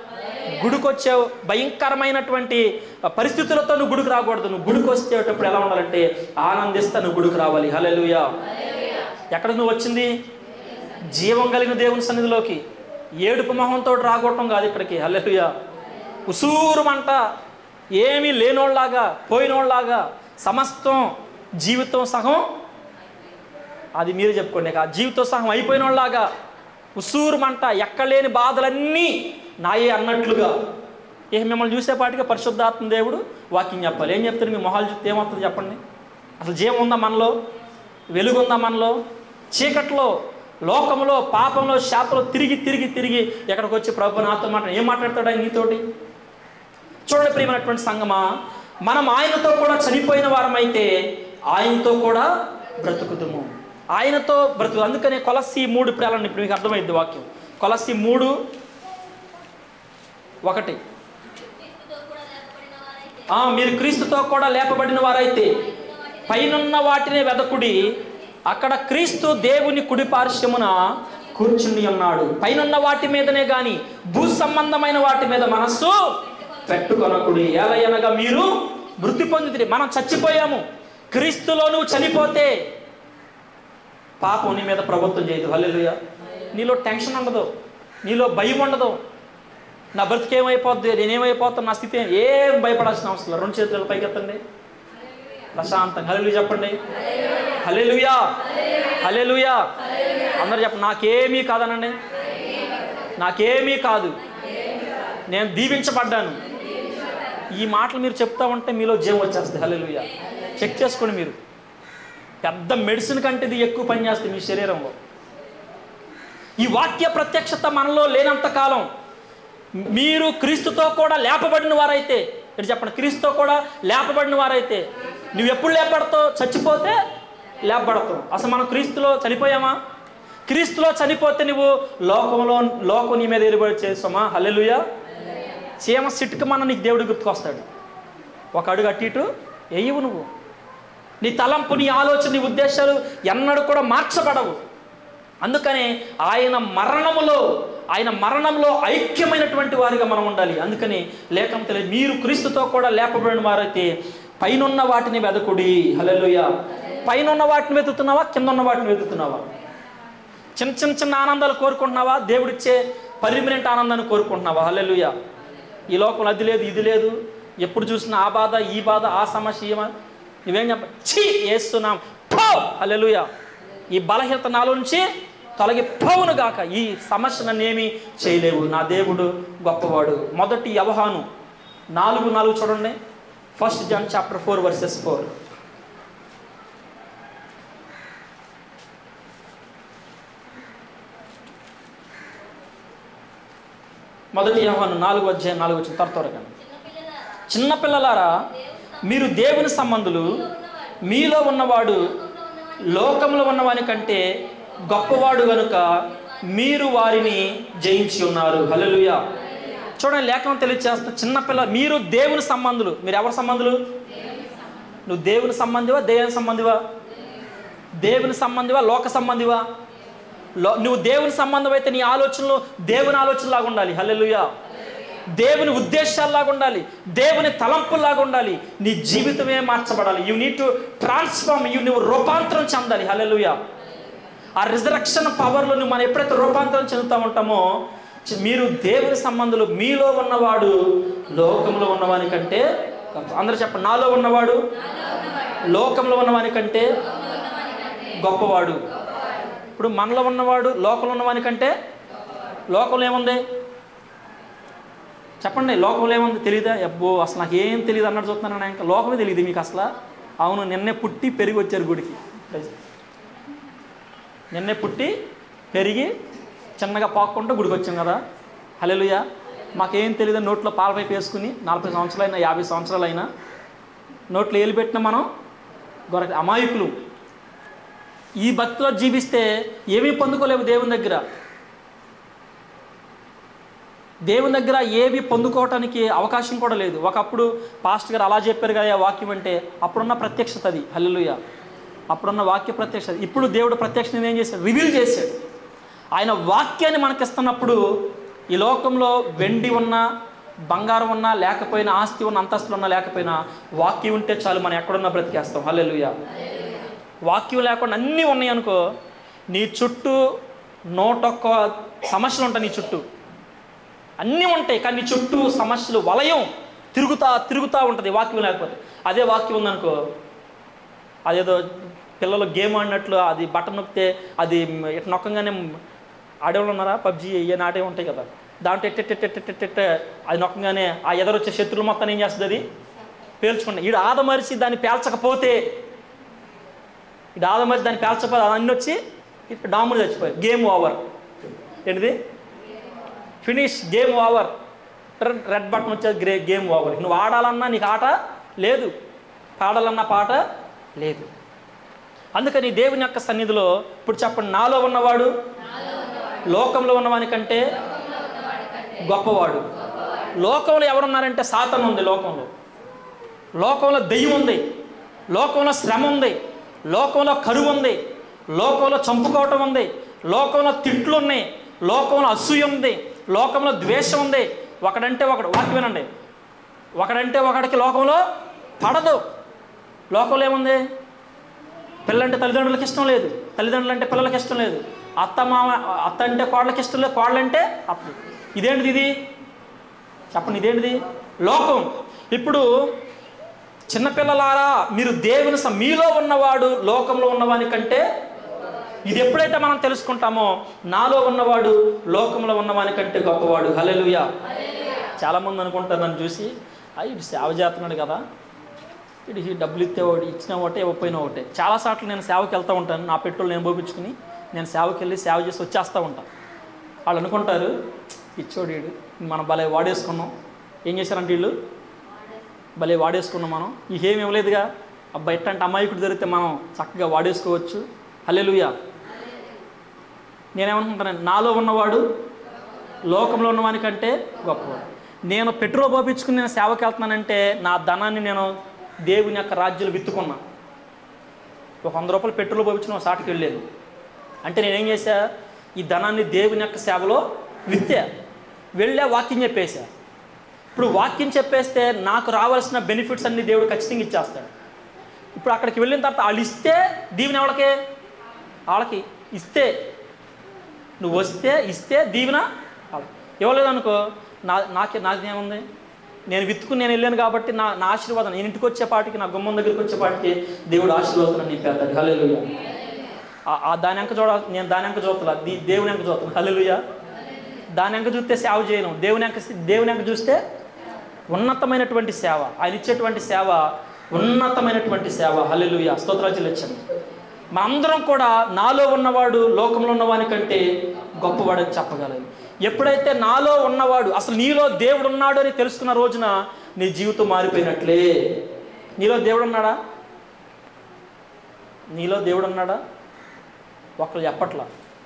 గుడికి వచ్చావు భయంకరమైనటువంటి పరిస్థితులతో నువ్వు గుడికి రాకూడదు నువ్వు గుడికి వచ్చేటప్పుడు ఎలా ఉండాలంటే ఆనందిస్తా నువ్వు గుడికి రావాలి హల్లెలూయా ఎక్కడ నువ్వు వచ్చింది జీవం కలిగిన దేవుని సన్నిధిలోకి ఏడుపు మొహంతో రాకూడటం కాదు ఇక్కడికి హల్లెలూయా ఉసూరుమంట ఏమీ లేనోళ్ళలాగా పోయినోళ్ళలాగా సమస్తం జీవితం సహం అది మీరు చెప్పుకోండి ఇక ఆ జీవితం సహం అయిపోయిన వాళ్ళలాగా ఉసూరుమంట ఎక్కలేని బాధలన్నీ నాయే అన్నట్లుగా ఇక మిమ్మల్ని చూసేపాటిగా పరిశుద్ధాత్మ దేవుడు వాకింగ్ చెప్పాలి ఏం చెప్తారు మీ మొహాలు చూస్తే ఏమవుతుంది చెప్పండి అసలు జీవం ఉందా మనలో వెలుగు ఉందా మనలో చీకట్లో లోకంలో పాపంలో శాపంలో తిరిగి తిరిగి తిరిగి ఎక్కడికి వచ్చి ప్రభు నాతో మాట ఏం మాట్లాడతాడు ఆయన నీతోటి చూడండి ప్రియమైనటువంటి సంగమా మనం ఆయనతో కూడా చనిపోయిన వారమైతే ఆయనతో కూడా బ్రతుకుదుము ఆయనతో బ్రతుకు అందుకనే కొలసి మూడు ప్రేలని ఇప్పుడు మీకు అర్థమైంది వాక్యం కొలసి మూడు ఒకటి ఆ, మీరు క్రీస్తుతో కూడా లేపబడిన వారైతే పైనున్న వాటిని వెదకుడి అక్కడ క్రీస్తు దేవుని కుడి పార్శ్వమున కూర్చుని ఉన్నాడు పైనున్న వాటి మీదనే గాని భూ సంబంధమైన వాటి మీద మనస్సు పెట్టుకొనకుడి ఎలయనగా మీరు మృతి పొందితే మనం చచ్చిపోయాము క్రీస్తులో నువ్వు చనిపోతే పాపం నీ మీద ప్రభుత్వం చేయదు హల్లెలూయా నీలో టెన్షన్ ఉండదు నీలో భయం ఉండదు నా బ్రతికేమైపోద్ది నేనేమైపోతాను నా స్థితి ఏం- ఏం భయపడాల్సిన అవసరం లేదు రెండు చేతులు పైకి ఎత్తండి ప్రశాంతంగా హల్లెలూయా చెప్పండి హల్లెలూయా హల్లెలూయా అందరూ చెప్పండి నాకేమీ కాదనండి నాకేమీ కాదు నేను దీవించబడ్డాను ఈ మాటలు మీరు చెప్తా ఉంటే మీలో జీవం వచ్చేస్తుంది హల్లెలూయా చెక్ చేసుకోండి మీరు పెద్ద మెడిసిన్ కంటే ఇది ఎక్కువ పనిచేస్తుంది మీ శరీరంలో ఈ వాక్య ప్రత్యక్షత మనలో లేనంత కాలం మీరు క్రీస్తుతో కూడా లేపబడిన వారైతే ఇక్కడ చెప్పండి క్రీస్తుతో కూడా లేపబడిన వారైతే నువ్వు ఎప్పుడు లేపడతావు చచ్చిపోతే లేపబడతావు అసలు మనం క్రీస్తులో చనిపోయామా క్రీస్తులో చనిపోతే నువ్వు లోకంలో లోకం నీ మీద ఎరుబడి చేస్తామా హల్లెలూయా చీమ సిట్టుకమన్న నీకు దేవుడు గుర్తుకొస్తాడు ఒక అడుగు అటు ఇటు వేయవు నువ్వు నీ తలంపు నీ ఆలోచన నీ ఉద్దేశాలు ఎన్నడూ కూడా మార్చబడవు అందుకనే ఆయన మరణములో ఆయన మరణంలో ఐక్యమైనటువంటి వారిగా మనం ఉండాలి అందుకని లేఖం తెలియదు మీరు క్రీస్తుతో కూడా లేపబడిన వారైతే పైనున్న వాటిని వెదకుడి హల్లెలూయా పైనున్న వాటిని వెతుకుతున్నావా కింద ఉన్న వాటిని వెతుకుతున్నావా చిన్న చిన్న చిన్న ఆనందాలు కోరుకుంటున్నావా దేవుడిచ్చే పర్మినెంట్ ఆనందాన్ని కోరుకుంటున్నావా హల్లెలూయా ఈ లోకంలో అది లేదు ఇది లేదు ఎప్పుడు చూసినా ఆ బాధ ఈ బాధ ఆ సమస్య ఏమ నువ్వేం చెప్ప ఛీ వేస్తున్నాం పో హల్లెలూయా ఈ బలహీనత నాలో నుంచి తొలగి పోవును గాక ఈ సమస్య నన్నేమి చేయలేవు నా దేవుడు గొప్పవాడు మొదటి యవహాను నాలుగు నాలుగు చూడండి first John chapter four verses four మొదటి యవహాను నాలుగు అధ్యాయం నాలుగు వచ్చిన త్వర త్వరగా చిన్నపిల్లలారా మీరు దేవుని సంబంధులు మీలో ఉన్నవాడు లోకంలో ఉన్నవాని కంటే గొప్పవాడు గనుక మీరు వారిని జయించి ఉన్నారు హల్లెలూయా చూడండి లేఖనం తెలియచేస్తా చిన్నపిల్ల మీరు దేవుని సంబంధులు మీరు ఎవరి సంబంధులు నువ్వు దేవుని సంబంధివా దేవుని సంబంధివా దేవుని సంబంధివా లోక సంబంధివా లో నువ్వు దేవుని సంబంధం అయితే నీ ఆలోచనలు దేవుని ఆలోచనలాగా ఉండాలి హల్లెలూయా దేవుని ఉద్దేశాల్లాగా ఉండాలి దేవుని తలంపుల్లాగా ఉండాలి నీ జీవితమే మార్చబడాలి you need to transform you నువ్వు రూపాంతరం చెందాలి హల్లెలూయా ఆ రిజరక్షన్ పవర్లో నువ్వు మనం ఎప్పుడైతే రూపాంతరం చెందుతూ ఉంటామో చి- మీరు దేవుని సంబంధులు మీలో ఉన్నవాడు లోకంలో ఉన్నవాని కంటే గొప్ప. అందరూ చెప్పండి నాలో ఉన్నవాడు లోకంలో ఉన్నవాని కంటే గొప్పవాడు ఇప్పుడు మనలో ఉన్నవాడు లోకంలో ఉన్నవాని కంటే లోకంలో ఏముంది చెప్పండి లోకంలో ఏముంది తెలియదా అబ్బో అసలు నాకు ఏం తెలియదు అన్నట్టు చూస్తున్నాను ఇంకా లోకమే తెలియదు మీకు అసలు అవును నిన్నే పుట్టి పెరిగి వచ్చారు గుడికి నిన్నే పుట్టి పెరిగి చిన్నగా పాక్కుంటూ గుడికి వచ్చాం కదా హల్లెలూయ మాకేం తెలియదు నోట్లో పాల పైపు వేసుకుని నలభై సంవత్సరాలైనా యాభై సంవత్సరాలైనా నోట్లో ఏలు పెట్టిన మనం గొరక అమాయకులు ఈ భక్తిలో జీవిస్తే ఏమీ పొందుకోలేవు దేవుని దగ్గర దేవుని దగ్గర ఏవి పొందుకోవటానికి అవకాశం కూడా లేదు ఒకప్పుడు పాస్ట్ గారు అలా చెప్పారు కదా ఆ వాక్యం అంటే అప్పుడున్న ప్రత్యక్షత అది హల్లెలూయ అప్పుడున్న వాక్య ప్రత్యక్షత ఇప్పుడు దేవుడు ప్రత్యక్షత ఏం చేశాడు రివీల్ చేశాడు ఆయన వాక్యాన్ని మనకిస్తున్నప్పుడు ఈ లోకంలో వెండి ఉన్నా బంగారం ఉన్నా లేకపోయినా ఆస్తి ఉన్న అంతస్తులు ఉన్నా లేకపోయినా వాక్యం ఉంటే చాలు మనం ఎక్కడున్నా బ్రతికేస్తాం హల్లెలూయా వాక్యం లేకుండా అన్నీ ఉన్నాయి అనుకో నీ చుట్టూ నూటొక్క సమస్యలు ఉంటాయి నీ చుట్టూ అన్నీ ఉంటాయి కానీ నీ చుట్టూ సమస్యలు వలయం తిరుగుతా తిరుగుతూ ఉంటుంది వాక్యం లేకపోతే అదే వాక్యం ఉందనుకో అదేదో పిల్లలు గేమ్ ఆడినట్లు అది బటన్ నొక్కితే అది ఇట్లా నొక్కగానే ఆడేవాళ్ళు ఉన్నారా పబ్జి ఏ నాటే ఉంటాయి కదా దాంట్లో ఎట్టెట్టెట్టెట్టెట్టెట్ట అది నొక్కగానే ఆ ఎదరొచ్చే శత్రువులు మొత్తం ఏం చేస్తుంది అది పేల్చుకుంటా ఈడు ఆదమరిచి దాన్ని పేల్చకపోతే ఈడు ఆదమరిచి దాన్ని పేల్చకపోతే అన్నీ వచ్చి ఇట్లా డాములు చచ్చిపోయాయి గేమ్ ఓవర్ ఏంటిది finish game over red button వచ్చేది గ్రే గేమ్ ఓవర్ నువ్వు ఆడాలన్నా నీకు ఆట లేదు పాడాలన్నా పాట లేదు అందుకని దేవుని యొక్క సన్నిధిలో ఇప్పుడు చెప్పండి నాలో ఉన్నవాడు లోకంలో ఉన్నవాని కంటే గొప్పవాడు లోకంలో ఎవరున్నారంటే సాతను ఉంది లోకంలో లోకంలో దెయ్యం ఉంది లోకంలో శ్రమ ఉంది లోకంలో కరువు ఉంది లోకంలో చంపుకోవటం ఉంది లోకంలో తిట్లు ఉన్నాయి లోకంలో అసూయ ఉంది లోకంలో ద్వేషం ఉంది ఒకడంటే ఒకడు వాక్యం వినండి ఒకడంటే ఒకడికి లోకంలో పడదు లోకంలో ఏముంది పిల్లంటే తల్లిదండ్రులకి ఇష్టం లేదు తల్లిదండ్రులు అంటే పిల్లలకి ఇష్టం లేదు అత్త మామ అత్త అంటే కోళ్ళకి ఇష్టం లేదు కోళ్ళంటే అత్త ఇదేంటిది ఇది చెప్పండి ఇదేంటిది లోకం ఇప్పుడు చిన్నపిల్లలారా మీరు దేవుని స- మీలో ఉన్నవాడు లోకంలో ఉన్నవాని కంటే ఇది ఎప్పుడైతే మనం తెలుసుకుంటామో నాలో ఉన్నవాడు లోకంలో ఉన్నవాని కంటే గొప్పవాడు హల్లెలూయా చాలామంది అనుకుంటారు నన్ను చూసి అయ్యి ఇటు సేవ చేస్తున్నాడు కదా ఇటు ఈ డబ్బులు ఇస్తే ఒకటి ఇచ్చిన ఒకటే ఇవ్వకపోయినా ఒకటే చాలాసార్లు నేను సేవకి వెళ్తూ ఉంటాను నా పెట్రోల్ నేను పోపించుకుని నేను సేవకి వెళ్ళి సేవ చేసి వచ్చేస్తూ ఉంటాను వాళ్ళు అనుకుంటారు ఇచ్చోడు వీడు మనం భలే వాడేసుకున్నాం ఏం చేశారంటే వీళ్ళు భలే వాడేసుకున్నాం మనం ఇకేం ఇవ్వలేదుగా అబ్బాయి ఎట్టంటే అమాయకుడు దొరికితే మనం చక్కగా వాడేసుకోవచ్చు హల్లెలూయా నేనేమనుకుంటాను నాలో ఉన్నవాడు లోకంలో ఉన్నవాని కంటే గొప్పవాడు నేను పెట్రోల్ పోపించుకుని నేను సేవకి వెళ్తున్నానంటే నా ధనాన్ని నేను దేవుని యొక్క రాజ్యాలు విత్తుకున్నా ఒక వంద రూపాయలు పెట్రోల్ పోపించిన ఒక సాటికి వెళ్ళాను అంటే నేనేం చేశా ఈ ధనాన్ని దేవుని యొక్క సేవలో విత్తా వెళ్ళా వాక్యం చెప్పేశా ఇప్పుడు వాక్యం చెప్పేస్తే నాకు రావాల్సిన బెనిఫిట్స్ అన్ని దేవుడు ఖచ్చితంగా ఇచ్చేస్తాడు ఇప్పుడు అక్కడికి వెళ్ళిన తర్వాత వాళ్ళు ఇస్తే దీవెన ఎవరికి వాళ్ళకి ఇస్తే నువ్వు వస్తే ఇస్తే దీవెన వాళ్ళకి. ఇవ్వలేదనుకో నా నాకే నాకేముంది నేను విత్తుకుని నేను వెళ్ళాను కాబట్టి నా నా ఆశీర్వాదం నేను ఇంటికి వచ్చేపాటికి నా గుమ్మం దగ్గరికి వచ్చేపాటికి దేవుడు ఆశీర్వాదం నింపేస్తాడు హల్లెలూయా ఆ- ఆ దాని అంక చూడ నేను దాని అంక చూస్తలా దీ దేవుని అంక చూస్తాను హల్లెలూయా దాని అంక చూస్తే సేవ చేయను దేవుని అంక దేవుని అంక చూస్తే ఉన్నతమైనటువంటి సేవ ఆయన ఇచ్చేటువంటి సేవ ఉన్నతమైనటువంటి సేవ హల్లెలూయా స్తోత్రాలు చెల్లించండి మనందరం కూడా నాలో ఉన్నవాడు లోకంలో ఉన్నవాని కంటే గొప్పవాడని చెప్పగలరు ఎప్పుడైతే నాలో ఉన్నవాడు అసలు నీలో దేవుడు ఉన్నాడు అని తెలుసుకున్న రోజున నీ జీవితం మారిపోయినట్లే నీలో దేవుడు ఉన్నాడా నీలో దేవుడు ఉన్నాడా ఒకళ్ళు చెప్పట్లా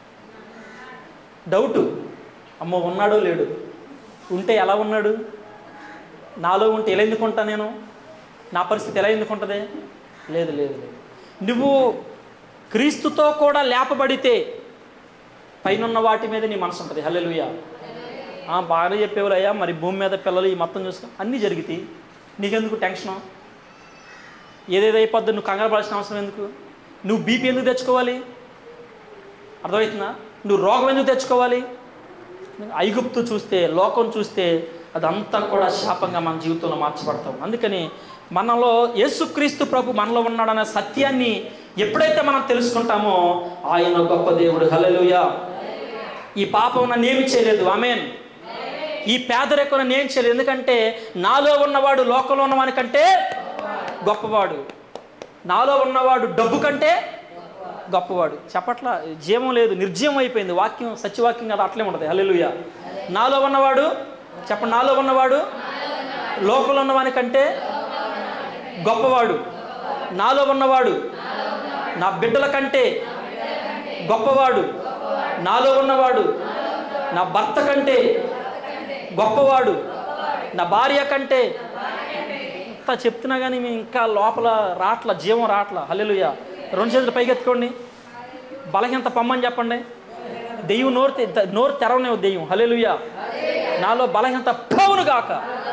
డౌటు అమ్మో ఉన్నాడో లేడు ఉంటే ఎలా ఉన్నాడు నాలో ఉంటే ఎలా ఎందుకుంటా నేను నా పరిస్థితి ఎలా ఎందుకుంటుంది లేదు లేదు లేదు నువ్వు క్రీస్తుతో కూడా లేపబడితే పైనున్న వాటి మీద నీ మనసు ఉంటుంది హల్లెలూయా ఆ, బాగానే చెప్పేవారు అయ్యా మరి భూమి మీద పిల్లలు ఈ మొత్తం చూసుకో అన్నీ జరుగుతాయి నీకెందుకు టెన్షను ఏదేదో అయిపోద్ది నువ్వు కంగారు పడాల్సిన అవసరం ఎందుకు నువ్వు బీపీ ఎందుకు తెచ్చుకోవాలి అర్థమవుతుందా నువ్వు రోగం ఎందుకు తెచ్చుకోవాలి ఐగుప్తు చూస్తే లోకం చూస్తే అదంతా కూడా శాపంగా మన జీవితంలో మార్చబడతాం అందుకని మనలో యేసుక్రీస్తు ప్రభు మనలో ఉన్నాడనే సత్యాన్ని ఎప్పుడైతే మనం తెలుసుకుంటామో ఆయన గొప్ప దేవుడు హల్లెలూయా ఈ పాపం నన్ను ఏమి చేయలేదు ఆమెన్ ఈ పేదరికం నన్ను ఏం చేయలేదు ఎందుకంటే నాలో ఉన్నవాడు లోకంలో ఉన్నవాని కంటే గొప్పవాడు నాలో ఉన్నవాడు డబ్బు కంటే గొప్పవాడు చెప్పట్ల జీవం లేదు నిర్జీవం అయిపోయింది వాక్యం సత్యవాక్యం కదా అట్లే ఉంటుంది హల్లెలూయా నాలో ఉన్నవాడు చెప్పండి నాలో ఉన్నవాడు లోకంలో ఉన్నవాని కంటే గొప్పవాడు నాలో ఉన్నవాడు నా బిడ్డల కంటే గొప్పవాడు నాలో ఉన్నవాడు నా భర్త కంటే గొప్పవాడు నా భార్య కంటే ఇంత చెప్తున్నా కానీ మీ ఇంకా లోపల రాట్ల జీవం రాట్ల హల్లెలూయా రెండు చేతులు పైకెత్తుకోండి బలహీనత పమ్మని చెప్పండి దెయ్యం నోరు తె- నోరు తెరవనే దెయ్యం హల్లెలూయా నాలో బలహీనత పోవును గాక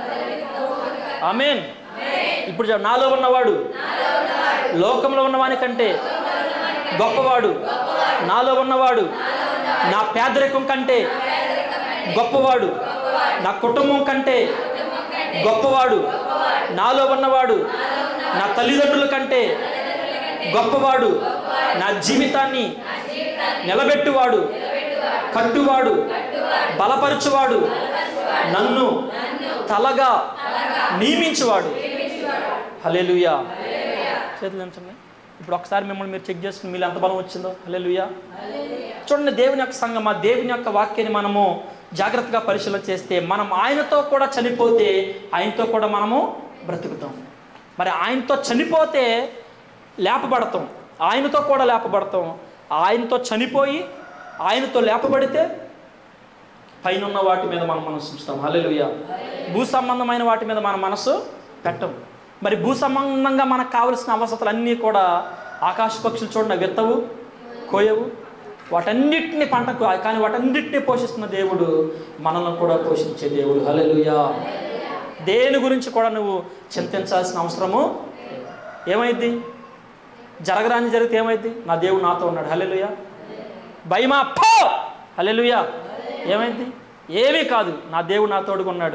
ఆమెన్ ఇప్పుడు చెప్పు, నాలో ఉన్నవాడు లోకంలో ఉన్నవాని కంటే గొప్పవాడు నాలో ఉన్నవాడు నా పేదరికం కంటే గొప్పవాడు నా కుటుంబం కంటే గొప్పవాడు నాలో ఉన్నవాడు నా తల్లిదండ్రుల కంటే గొప్పవాడు నా జీవితాన్ని నిలబెట్టువాడు కట్టువాడు బలపరచువాడు నన్ను తలగా నియమించువాడు హలేలుయా చేతులు ఎంచండి ఇప్పుడు ఒకసారి మిమ్మల్ని మీరు చెక్ చేసుకుని మీరు ఎంత బలం వచ్చిందో హలేలుయా చూడండి దేవుని యొక్క సంఘం ఆ దేవుని యొక్క వాక్యాన్ని మనము జాగ్రత్తగా పరిశీలన చేస్తే మనం ఆయనతో కూడా చనిపోతే ఆయనతో కూడా మనము బ్రతుకుతాం మరి ఆయనతో చనిపోతే లేపబడతాం ఆయనతో కూడా లేపబడతాం ఆయనతో చనిపోయి ఆయనతో లేపబడితే పైన ఉన్న వాటి మీద మనం మనసు ఉంచుతాం హల్లెలూయా భూ సంబంధమైన వాటి మీద మన మనసు పెట్టం మరి భూ సంబంధంగా మనకు కావలసిన అవసరాలు అన్నీ కూడా ఆకాశ పక్షులు చూడండి విత్తవు కోయవు వాటన్నిటిని పంటకు కానీ వాటన్నిటిని పోషిస్తున్న దేవుడు మనల్ని కూడా పోషించే దేవుడు హల్లెలూయా దేని గురించి కూడా నువ్వు చింతించాల్సిన అవసరము ఏమైంది జరగరాని జరిగితే ఏమైంది నా దేవుడు నాతో ఉన్నాడు హల్లెలూయా భయమా పో హల్లెలూయా ఏమైంది ఏమీ కాదు నా దేవుడు నా తోడుగా ఉన్నాడు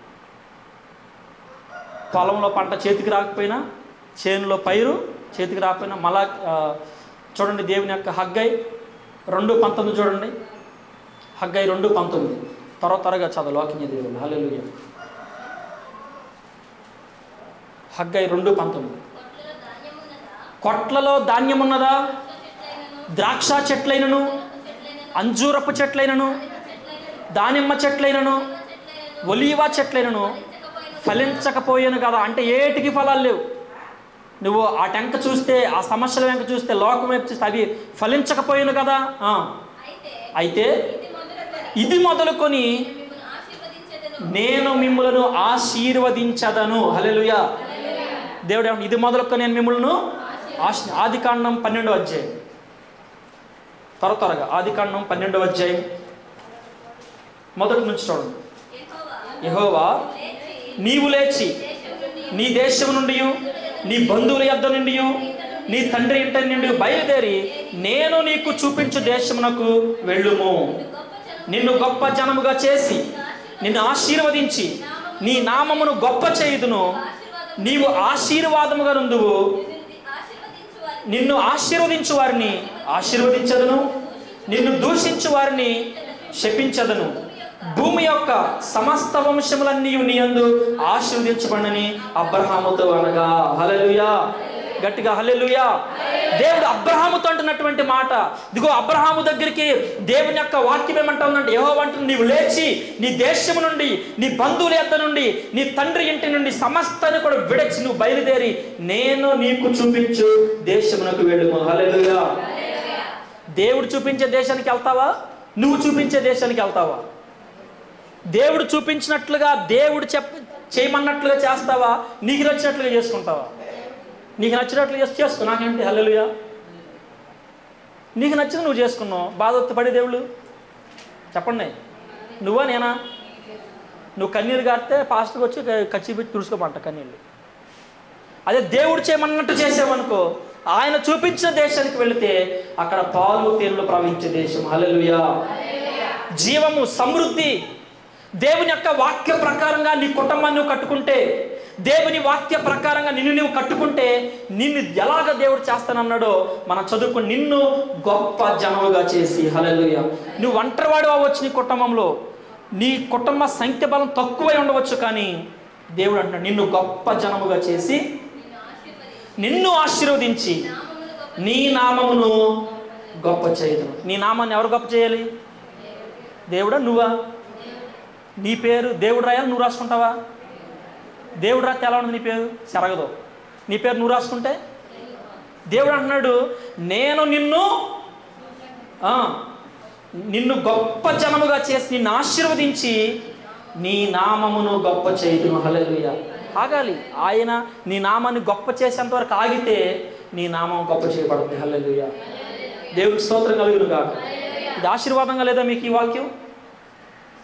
పొలంలో పంట చేతికి రాకపోయినా చేనులో పైరు చేతికి రాకపోయినా మళ్ళా ఆ, చూడండి దేవుని యొక్క హగ్గై రెండు పంతొమ్మిది చూడండి హగ్గై రెండు పంతొమ్మిది త్వర త్వరగా చదవ వాకింగ్ దేవుడు హల్లెలూయా హగ్గై రెండు పంతొమ్మిది కొట్లలో ధాన్యమున్నదా కొట్లలో ధాన్యమున్నదా చెట్లైనను ద్రాక్ష చెట్లైనను చెట్లైనను అంజూరపు చెట్లైనను చెట్లైనను దానిమ్మ చెట్లైనను చెట్లైనను ఒలీవా చెట్లైనను ఫలించకపోయిన ఫలించకపోయాను కదా అంటే ఏటికి ఫలాలు లేవు నువ్వు ఆ టెంక చూస్తే ఆ సమస్యల వెంక చూస్తే లోకం వైపు చూస్తే అవి ఫలించకపోయాను కదా ఆ. అయితే అయితే ఇది మొదలుకొని ఇది మొదలుకొని మిమ్మల్ని ఆశీర్వదించేదను నేను మిమ్మలను ఆశీర్వదించదను హల్లెలూయా దేవుడు ఏమన్నా ఇది మొదలుకొని నేను మిమ్మల్ని ఆశ ఆది కాండం పన్నెండో అధ్యాయం త్వర త్వరగా ఆది కాండం పన్నెండో అధ్యాయం మొదటి నుంచి చూడండి యెహోవా యెహోవా లేచి నీవు లేచి దేశం నుండి నీ దేశం నుండి నీ బంధువుల యొద్ద నుండి నీ తండ్రి ఇంటి నుండి బయలుదేరి నేను నీకు చూపించు దేశమునకు వెళ్ళుము గొప్ప జనం నిన్ను గొప్ప జనముగా చేసి నిన్ను ఆశీర్వదించి నీ నామమును గొప్ప చేయుదును ఆశీర్వాదం నీవు ఆశీర్వాదముగా నుందువు ఆశీర్వదించు వారిని నిన్ను ఆశీర్వదించు వారిని ఆశీర్వదించదును నిన్ను దూషించు వారిని శపించదను భూమి యొక్క సమస్త వంశములన్నీ నీ యందు ఆశీర్వదించబడని అబ్రహాముతో అనగా హల్లెలూయా గట్టిగా హల్లెలూయా దేవుడు అబ్రహాముతో అంటున్నటువంటి మాట ఇదిగో అబ్రహాము దగ్గరికి దేవుని యొక్క వాక్యం ఏమంటా ఉందంటే ఏహో అంటుంది నీవు లేచి నీ దేశము నుండి నీ బంధువుల యొద్ద నుండి నీ తండ్రి ఇంటి నుండి సమస్తాన్ని కూడా విడచి నువ్వు బయలుదేరి నేను నీకు చూపించు దేశమునకు వెళ్ళుము హల్లెలూయా దేవుడు చూపించే దేశానికి వెళ్తావా నువ్వు చూపించే దేశానికి వెళ్తావా దేవుడు చూపించినట్లుగా దేవుడు చెప్ చేయమన్నట్లుగా చేస్తావా నీకు నచ్చినట్లుగా చేసుకుంటావా నీకు నచ్చినట్లు చేసి చేసుకో నాకేంటి హల్లెలూయా నీకు నచ్చింది నువ్వు చేసుకున్నావు బాధ వస్తే పడి దేవుళ్ళు చెప్పండి నువ్వా నేనా నువ్వు కన్నీరు గారితే పాస్టర్కి వచ్చి కచ్చి పెట్టి తుడుచుకోమంట కన్నీళ్ళు అదే దేవుడు చేయమన్నట్టు చేసామనుకో ఆయన చూపించిన దేశానికి వెళితే అక్కడ పాలు తేనెలు ప్రవహించే దేశం హల్లెలూయా జీవము సమృద్ధి దేవుని యొక్క వాక్య ప్రకారంగా నీ కుటుంబాన్ని నువ్వు కట్టుకుంటే దేవుని వాక్య ప్రకారంగా నిన్ను నువ్వు కట్టుకుంటే నిన్ను ఎలాగ దేవుడు చేస్తానన్నాడో మనం చదువుకుని నిన్ను గొప్ప జనముగా చేసి హల్లెలూయా నువ్వు ఒంటరివాడు అవ్వచ్చు నీ కుటుంబంలో నీ కుటుంబ సంఖ్య బలం తక్కువై ఉండవచ్చు కానీ దేవుడు అంటున్నాడు నిన్ను గొప్ప జనముగా చేసి నిన్ను ఆశీర్వదించి నిన్ను ఆశీర్వదించి నామమును గొప్ప నీ నామమును గొప్ప చేయదును నీ నామాన్ని ఎవరు గొప్ప చేయాలి దేవుడా నువ్వా నీ పేరు దేవుడు రాయాలి నువ్వు రాసుకుంటావా దేవుడు రాస్తే ఎలా ఉంది నీ పేరు చెరగదు నీ పేరు నువ్వు రాసుకుంటే దేవుడు అంటున్నాడు నేను నిన్ను ఆ, నిన్ను గొప్ప జనముగా చేసి నిన్ను ఆశీర్వదించి నీ నామమును గొప్ప చేయుదును హల్లెలూయా ఆగాలి ఆయన నీ నామాన్ని గొప్ప చేసేంత వరకు ఆగితే నీ నామం గొప్ప చేయబడుతుంది హల్లెలూయా దేవుడికి స్తోత్రం కలుగును కాక ఇది ఆశీర్వాదంగా లేదా మీకు ఈ వాక్యం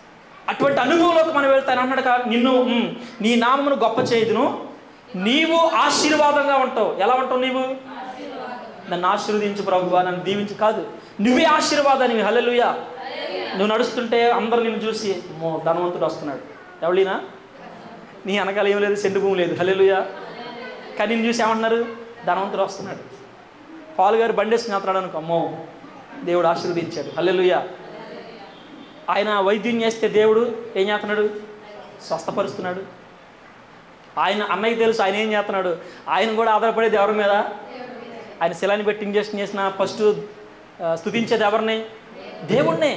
అటువంటి అనుభవంలోకి మనం వెళ్తాను అన్నాడు కదా నిన్ను ఉమ్, నీ నామమును గొప్ప చేయదును నీవు ఆశీర్వాదంగా ఉంటావు ఎలా ఉంటావు నీవు నన్ను ఆశీర్వదించు ప్రభువా నన్ను దీవించు కాదు నువ్వే ఆశీర్వాదాన్ని హల్లెలూయా నువ్వు నడుస్తుంటే అందరు నిన్ను చూసి మో ధనవంతుడు వస్తున్నాడు ఎవలీనా నీ వెనకాల ఏం లేదు సెండు భూమి లేదు హల్లెలూయా కానీ నిన్ను చూసి ఏమంటున్నారు ధనవంతుడు వస్తున్నాడు పాలు గారు బండేసుకుని వెళ్తున్నాడు అనుకో అమ్మో దేవుడు ఆశీర్వదించాడు హల్లెలూయా ఆయన వైద్యం చేస్తే దేవుడు ఏం చేస్తున్నాడు స్వస్థపరుస్తున్నాడు ఆయన అన్నయ్య తెలుసు ఆయన ఏం చేస్తున్నాడు ఆయన కూడా ఆధారపడేది ఎవరి మీద ఆయన శిలాన్ని పెట్టి ఇంజక్షన్ చేసిన ఫస్ట్ స్థుతించేది ఎవరిని దేవుణ్ణే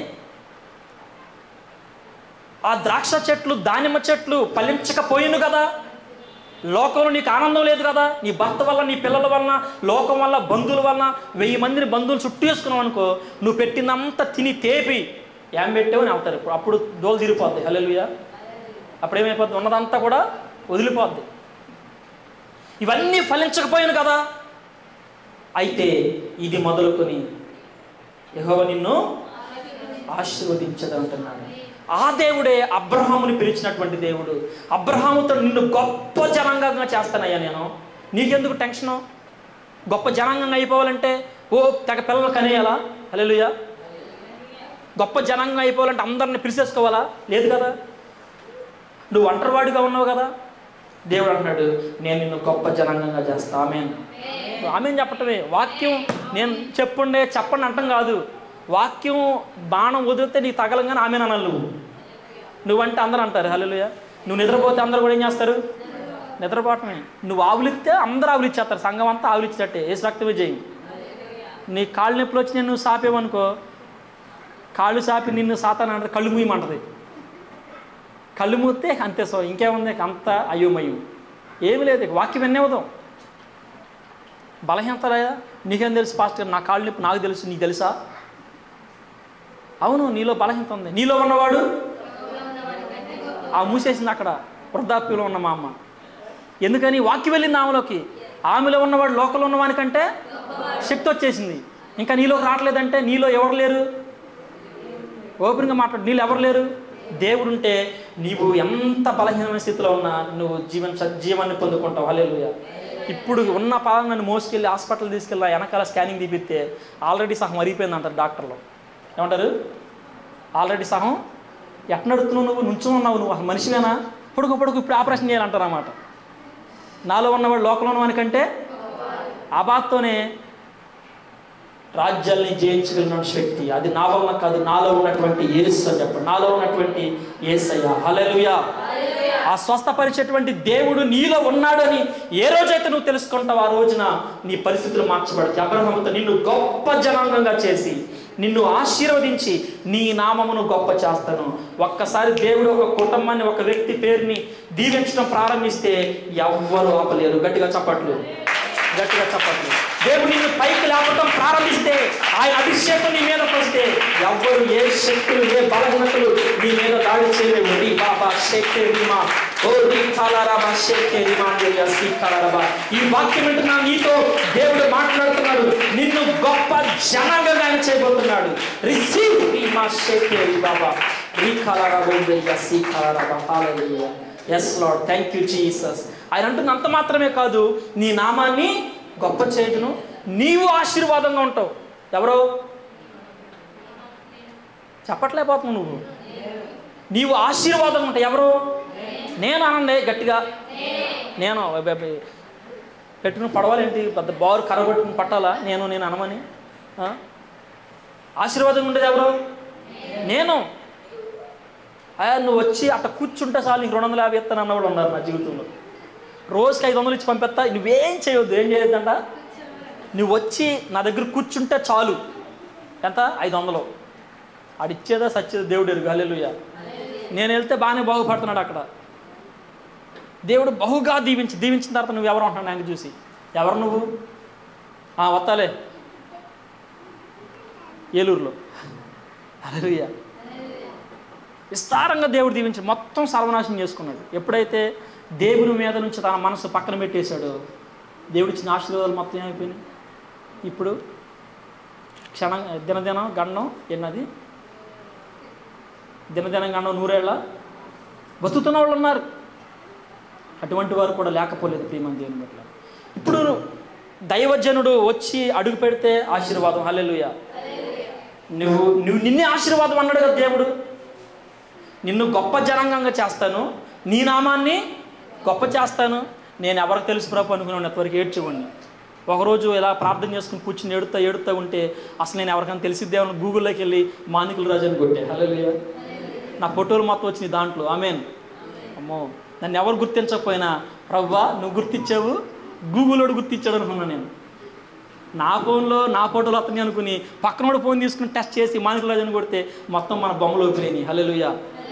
ఆ ద్రాక్ష చెట్లు దానిమ్మ చెట్లు ఫలించకపోయిను కదా లోకంలో నీకు ఆనందం లేదు కదా నీ భర్త వల్ల నీ పిల్లల వలన లోకం వల్ల బంధువుల వలన వెయ్యి మందిని బంధువులు చుట్టూ వేసుకున్నావు అనుకో నువ్వు పెట్టిందంతా తిని తేపి ఏం పెట్టావు అని అవుతారు ఇప్పుడు అప్పుడు దోలు తీరిపోద్ది హల్లెలూయా అప్పుడు ఏమైపోద్ది ఉన్నదంతా కూడా వదిలిపోద్ది ఇవన్నీ ఫలించకపోయాను కదా అయితే ఇది మొదలుకొని యెహోవ నిన్ను ఆశీర్వదించదు అంటున్నాడు ఆ దేవుడే అబ్రహాముని పిలిచినటువంటి దేవుడు అబ్రహాముతో నిన్ను గొప్ప జనాంగంగా చేస్తానయ్యా నేను నీకెందుకు టెన్షను గొప్ప జనాంగంగా అయిపోవాలంటే ఓ తెగ పిల్లలు కనేయాలా హల్లెలూయా గొప్ప జనాంగం అయిపోవాలంటే అందరిని పిలిచేసుకోవాలా లేదు కదా నువ్వు ఒంటరివాడిగా ఉన్నావు కదా దేవుడు అంటున్నాడు నేను నిన్ను గొప్ప జనాంగంగా చేస్తా ఆమెన్ ఆమెన్ చెప్పటమే వాక్యం నేను చెప్పుండే చెప్పండి అంటం కాదు వాక్యం బాణం వదిలితే నీకు తగలంగానే ఆమెన్ అనాలి నువ్వు నువ్వంటే అందరూ అంటారు హల్లెలూయా నువ్వు నిద్రపోతే అందరూ కూడా ఏం చేస్తారు నిద్రపోవటమే నువ్వు ఆవులిస్తే అందరూ ఆవులిచ్చేస్తారు సంఘం అంతా ఆవులిచ్చేటట్టే ఏ రక్తమే చేయి నీ కాళ్ళు నొప్పులు వచ్చి నేను సాపేవనుకో కాళ్ళు సాపి నిన్ను సాతాను అంటే కళ్ళు మూయమంటది కళ్ళు మూస్తే అంతే సో ఇంకేముంది ఇక అంత అయోమయం ఏమి లేదు ఇక వాక్యం ఎన్నేవదాం బలహీనత లేదా నీకేం తెలుసు పాస్టర్ నా కాళ్ళు నొప్పి నాకు తెలుసు నీకు తెలుసా అవును నీలో బలహీనత ఉంది నీలో ఉన్నవాడు ఆ మూసేసింది అక్కడ వృద్ధాప్యంలో ఉన్న మా అమ్మ ఎందుకని వాక్యం వెళ్ళింది ఆమెలోకి ఆమెలో ఉన్నవాడు లోకంలో ఉన్నవానికంటే శక్తి వచ్చేసింది ఇంకా నీలోకి రావట్లేదంటే నీలో ఎవరు లేరు ఓపెన్గా మాట్లాడు నీళ్ళు ఎవరు లేరు దేవుడు ఉంటే నీవు ఎంత బలహీనమైన స్థితిలో ఉన్నా నువ్వు జీవన జీవాన్ని పొందుకుంటావు హలేలుయ ఇప్పుడు ఉన్న పాదం నన్ను మోసుకెళ్ళి హాస్పిటల్ తీసుకెళ్ళి వెనకాల స్కానింగ్ తీపిస్తే ఆల్రెడీ సహం అరిగిపోయింది అంటారు డాక్టర్లు ఏమంటారు ఆల్రెడీ సహం ఎట్ట నడుతున్నావు నువ్వు నుంచుని ఉన్నావు నువ్వు అసలు మనిషివేనా పొడుగు పొడుగు ఇప్పుడు ఆపరేషన్ చేయాలంటారు అన్నమాట నాలో ఉన్నవాడు లోకంలో ఉన్నవానికంటే ఆ బాధతోనే రాజ్యాల్ని జయించగలిగిన శక్తి అది నా వలన కాదు నాలో ఉన్నటువంటి ఏసు అని చెప్పండి నాలో ఉన్నటువంటి ఏసయ్య హల్లెలూయా ఆ స్వస్థపరిచేటువంటి దేవుడు నీలో ఉన్నాడని ఏ రోజైతే నువ్వు తెలుసుకుంటావు ఆ రోజున నీ పరిస్థితులు మార్చబడతాయి అబ్రహంతో నిన్ను గొప్ప జనాంగంగా చేసి నిన్ను ఆశీర్వదించి నీ నామమును గొప్ప చేస్తాను ఒక్కసారి దేవుడు ఒక కుటుంబాన్ని ఒక వ్యక్తి పేరుని దీవించడం ప్రారంభిస్తే ఎవ్వరు ఆపలేరు గట్టిగా చప్పట్లు గట్టిగా చెప్పట్లు దేవుడు నిన్ను పైకి లేపటం ప్రారంభిస్తే ఆయన అభిషేకం నీ మీద వస్తే ఎవ్వరు ఏ శక్తులు ఏ బలహీనతలు నీ మీద దాడి చేయలేవు నీ బాబా శక్తి రిమా ఓ నీ కాలారాబా శక్తి రిమా శ్రీ కాలారాబా ఈ వాక్యం వింటున్నా నీతో దేవుడు మాట్లాడుతున్నాడు నిన్ను గొప్ప జనాంగంగా ఆయన చేయబోతున్నాడు రిసీవ్ నీ మా శక్తి బాబా రీ కాలారాబో శ్రీ కాలారాబా hallelujah yes Lord thank you Jesus ఆయన అంటుంది అంత మాత్రమే కాదు నీ నామాన్ని గొప్ప చేయటను నీవు ఆశీర్వాదంగా ఉంటావు ఎవరో చెప్పట్లేకపోతున్నావు నువ్వు నీవు ఆశీర్వాదంగా ఉంటావు ఎవరు నేను అనండి గట్టిగా నేను అబ్బే, అబ్బే, పెట్టుకుని పడవాలేంటి పెద్ద బారు కరగొట్టుకుని పట్టాలా నేను నేను అనమని ఆ? ఆశీర్వాదంగా ఉండేది ఎవరు నేను అయ్యా నువ్వు వచ్చి అట్ట కూర్చుంటే చాలు నీకు రెండు వందల యాభై ఇస్తాను అన్నవాడు ఉన్నారు నా జీవితంలో రోజుకి ఐదు వందలు ఇచ్చి పంపిస్తా నువ్వేం చేయొద్దు ఏం చేయొద్దంట నువ్వు వచ్చి నా దగ్గర కూర్చుంటే చాలు ఎంత ఐదు వందలు ఆడిచ్చేదా సచ్చేదా దేవుడు ఎరుగు హల్లెలూయా నేను వెళ్తే బాగానే బాగుపడుతున్నాడు అక్కడ దేవుడు బహుగా దీవించి దీవించిన తర్వాత నువ్వు ఎవరు అంటున్నాడు ఆయన చూసి ఎవరు నువ్వు ఆ, వత్తాలే ఏలూరులో హల్లెలూయా విస్తారంగా దేవుడు దీవించి మొత్తం సర్వనాశనం చేసుకున్నాడు ఎప్పుడైతే దేవుని మీద నుంచి తన మనసు పక్కన పెట్టేశాడో దేవుడు ఇచ్చిన ఆశీర్వాదాలు మొత్తం ఏమైపోయినాయి ఇప్పుడు క్షణం దినదినం గండం ఎన్నది దినదినంగా అన్న నూరేళ్ళ బతుకుతున్న వాళ్ళు ఉన్నారు అటువంటి వారు కూడా లేకపోలేదు ప్రియమని దేవుని బట్ల ఇప్పుడు దైవజనుడు వచ్చి అడుగు పెడితే ఆశీర్వాదం హల్లెలూయా నువ్వు నువ్వు నిన్నే ఆశీర్వాదం అన్నాడు కదా దేవుడు నిన్ను గొప్ప జనాంగంగా చేస్తాను నీ నామాన్ని గొప్ప చేస్తాను నేను ఎవరికి తెలుసు ప్రభు అనుకున్నాను ఎంతవరకు ఏడ్చేవాడిని ఒకరోజు ఇలా ప్రార్థన చేసుకుని కూర్చుని ఏడుతా ఏడుతూ ఉంటే అసలు నేను ఎవరికైనా తెలిసిద్దేమని గూగుల్లోకి వెళ్ళి మానికుల రాజు అని కొట్టే హలో నా ఫోటోలు మొత్తం వచ్చినాయి దాంట్లో ఆమెన్ అమ్మో నన్ను ఎవరు గుర్తించకపోయినా ప్రవ్వా నువ్వు గుర్తించావు గూగులోడు గుర్తించాడు అనుకున్నాను నేను నా ఫోన్లో నా ఫోటోలు వస్తున్నాయి అనుకుని పక్కనోడు ఫోన్ తీసుకుని టెస్ట్ చేసి మానికుల రాజు అని కొడితే మొత్తం మన బొమ్మలు వచ్చినాయి హల్లెలూయా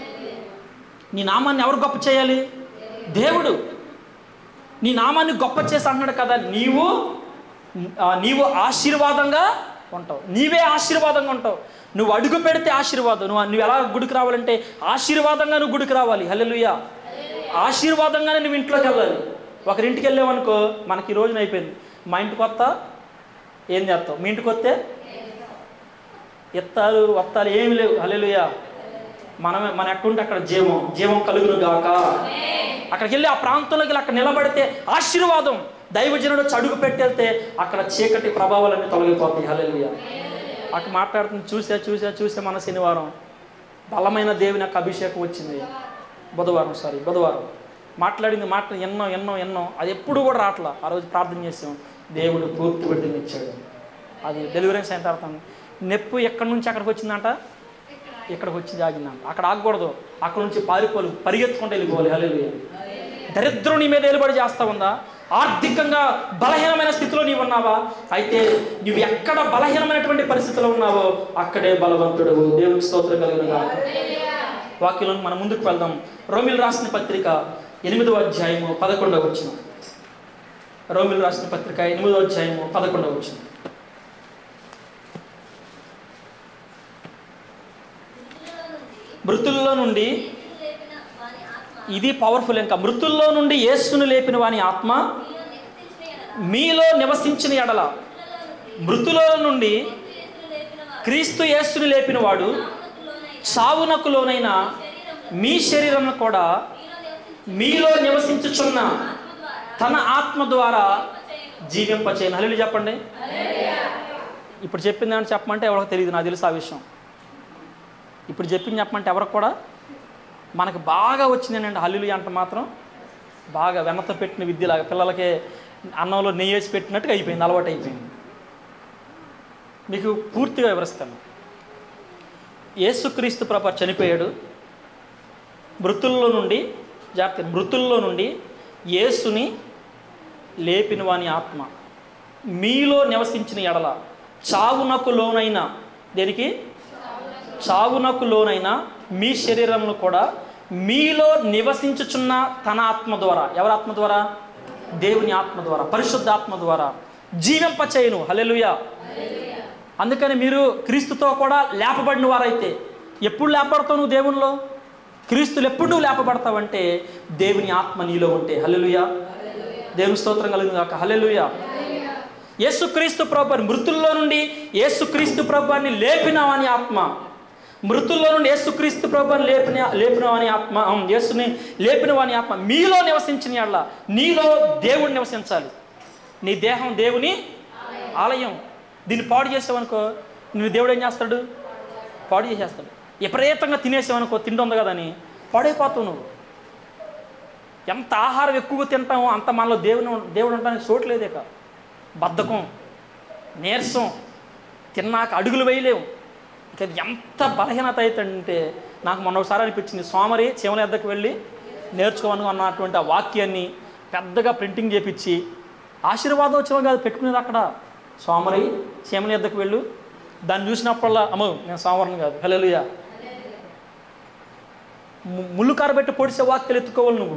నీ నామాన్ని ఎవరు గొప్ప చేయాలి దేవుడు నీ నామాన్ని గొప్ప చేసి అంటున్నాడు కదా నీవు ఆ, నీవు ఆశీర్వాదంగా ఉంటావు నీవే ఆశీర్వాదంగా ఉంటావు నువ్వు అడుగు పెడితే ఆశీర్వాదం నువ్వు నువ్వు ఎలా గుడికి రావాలంటే ఆశీర్వాదంగా నువ్వు గుడికి రావాలి హల్లెలూయా ఆశీర్వాదంగానే నువ్వు ఇంట్లోకి వెళ్ళాలి ఒకరింటికి వెళ్ళావనుకో మనకి ఈ రోజున అయిపోయింది మా ఇంటికి వస్తా ఏం చేస్తావు మీ ఇంటికి వస్తే ఎత్తాలు వత్తాలు ఏమి లేవు హల్లెలూయా మనమే మన ఎక్కడుంటే అక్కడ జీవం జీవం కలుగును గాక అక్కడికి వెళ్ళి ఆ ప్రాంతంలోకి వెళ్ళి అక్కడ నిలబడితే ఆశీర్వాదం దైవజనుడు వచ్చి అడుగు పెట్టేళ్తే అక్కడ చీకటి ప్రభావాలన్నీ తొలగిపోతాయి హల్లెలూయా అక్కడ మాట్లాడుతుంది చూసా చూసా చూసా మన శనివారం బలమైన దేవుని యొక్క అభిషేకం వచ్చింది బుధవారం సారీ బుధవారం మాట్లాడింది మాట ఎన్నో ఎన్నో ఎన్నో అది ఎప్పుడు కూడా రావట్లా ఆ రోజు ప్రార్థన చేసాం దేవుడు పూర్తి విడుదల ఇచ్చాడు అది డెలివరెన్స్ అయిన తర్వాత నొప్పి ఎక్కడి నుంచి అక్కడికి వచ్చిందంట ఇక్కడికి వచ్చి జాగిందంట అక్కడ ఆగకూడదు అక్కడ నుంచి పారిపోలు పరిగెత్తుకుంటూ వెళ్ళిపోవాలి హల్లెలూయా దరిద్రం నీ మీద ఏలుబడి చేస్తా ఉందా ఆర్థికంగా బలహీనమైన స్థితిలో నీవు ఉన్నావా అయితే నువ్వు ఎక్కడ బలహీనమైనటువంటి పరిస్థితిలో ఉన్నావో అక్కడే బలవంతుడు దేవునికి స్తోత్రం కలిగిన వాక్యంలో మనం ముందుకు వెళ్దాం రోమిల్ రాసిన పత్రిక ఎనిమిదవ అధ్యాయము పదకొండవ వచ్చిన రోమిల్ రాసిన పత్రిక ఎనిమిదవ అధ్యాయము పదకొండవ వచ్చిన మృతులలో నుండి మృతుల్లో నుండి యేసును లేపిన వాని ఆత్మ ఇది పవర్ఫుల్ ఇంకా మృతుల్లో నుండి యేసును లేపిన వాని ఆత్మ మీలో నివసించిన ఎడల మీలో నివసించిన ఎడల మృతులలో నుండి మృతుల నుండి క్రీస్తు యేసును లేపిన వాడు క్రీస్తు యేసును లేపిన వాడు సావునకులోనైన సావునకు లోనైన శరీరంలో మీ శరీరము కూడా మీలో మీలో నివసించిన నివసించుచున్న ఆత్మ ద్వారా తన ఆత్మ ద్వారా చేయను. జీవింపచేయను హల్లు చెప్పండి ఇప్పుడు చెప్పింది అని చెప్పమంటే ఎవరికి తెలియదు నాకు తెలుసు ఆ విషయం ఇప్పుడు చెప్పింది చెప్పమంటే ఎవరికి కూడా మనకు బాగా వచ్చింది అంటే హల్లులు అంటే మాత్రం బాగా వెన్నతో పెట్టిన విద్యలాగా పిల్లలకి అన్నంలో నెయ్యి వేసి పెట్టినట్టుగా అయిపోయింది అలవాటు అయిపోయింది మీకు పూర్తిగా వివరిస్తాను యేసుక్రీస్తు ప్రభ చనిపోయాడు మృతుల్లో నుండి జాగ్రత్త మృతుల్లో నుండి యేసుని లేపిన వాని ఆత్మ మీలో నివసించిన ఎడల చావునకు లోనైన దేనికి చావునకు లోనైన మీ శరీరంలో కూడా మీలో నివసించుచున్న తన ఆత్మ ద్వారా ఎవరి ఆత్మ ద్వారా దేవుని ఆత్మ ద్వారా పరిశుద్ధ ఆత్మ ద్వారా జీవింపచేయను హల్లెలూయా అందుకని మీరు క్రీస్తుతో కూడా లేపబడిన వారైతే ఎప్పుడు లేపబడతావు నువ్వు దేవునిలో క్రీస్తులు ఎప్పుడు నువ్వు లేపబడతావంటే దేవుని ఆత్మ నీలో ఉంటే హల్లెలూయా దేవుని స్తోత్రం కలిగింది కాక హల్లెలూయా యేసుక్రీస్తు ప్రభు మృతుల్లో నుండి యేసుక్రీస్తు ప్రభుని లేపినవాని ఆత్మ మృతుల్లో నుండి యేసుక్రీస్తు ప్రభుని లేపిన లేపినవాని ఆత్మ అవును, యేసుని లేపినవాని ఆత్మ మీలో నివసించిన యెడల నీలో దేవుడు నివసించాలి నీ దేహం దేవుని ఆలయం దీన్ని పాడు చేసావనుకో నువ్వు దేవుడు ఏం చేస్తాడు పాడు చేసేస్తాడు విపరీతంగా తినేసావనుకో తిండి ఉంది కదని పాడైపోతావు నువ్వు ఎంత ఆహారం ఎక్కువగా తింటామో అంత మనలో దేవుని దేవుడు ఉండడానికి చోట్లేదే కా బద్ధకం నీరసం తిన్నాక అడుగులు వేయలేము ఇక అది ఎంత బలహీనత అవుతుందంటే నాకు మొన్న ఒకసారి అనిపించింది సోమరి చీమల ఎద్దకు వెళ్ళి నేర్చుకోమని అన్నటువంటి ఆ వాక్యాన్ని పెద్దగా ప్రింటింగ్ చేపించి ఆశీర్వాదం వచ్చిన కాదు పెట్టుకునేది అక్కడ సోమరి చీమల ఎద్దకు వెళ్ళు దాన్ని చూసినప్పుడల్లా అమ్మో నేను సోమవారం కాదు హల్లెలూయా ము- ముళ్ళు కారబెట్టి పొడిసే వాక్యలు ఎత్తుకోవాలి నువ్వు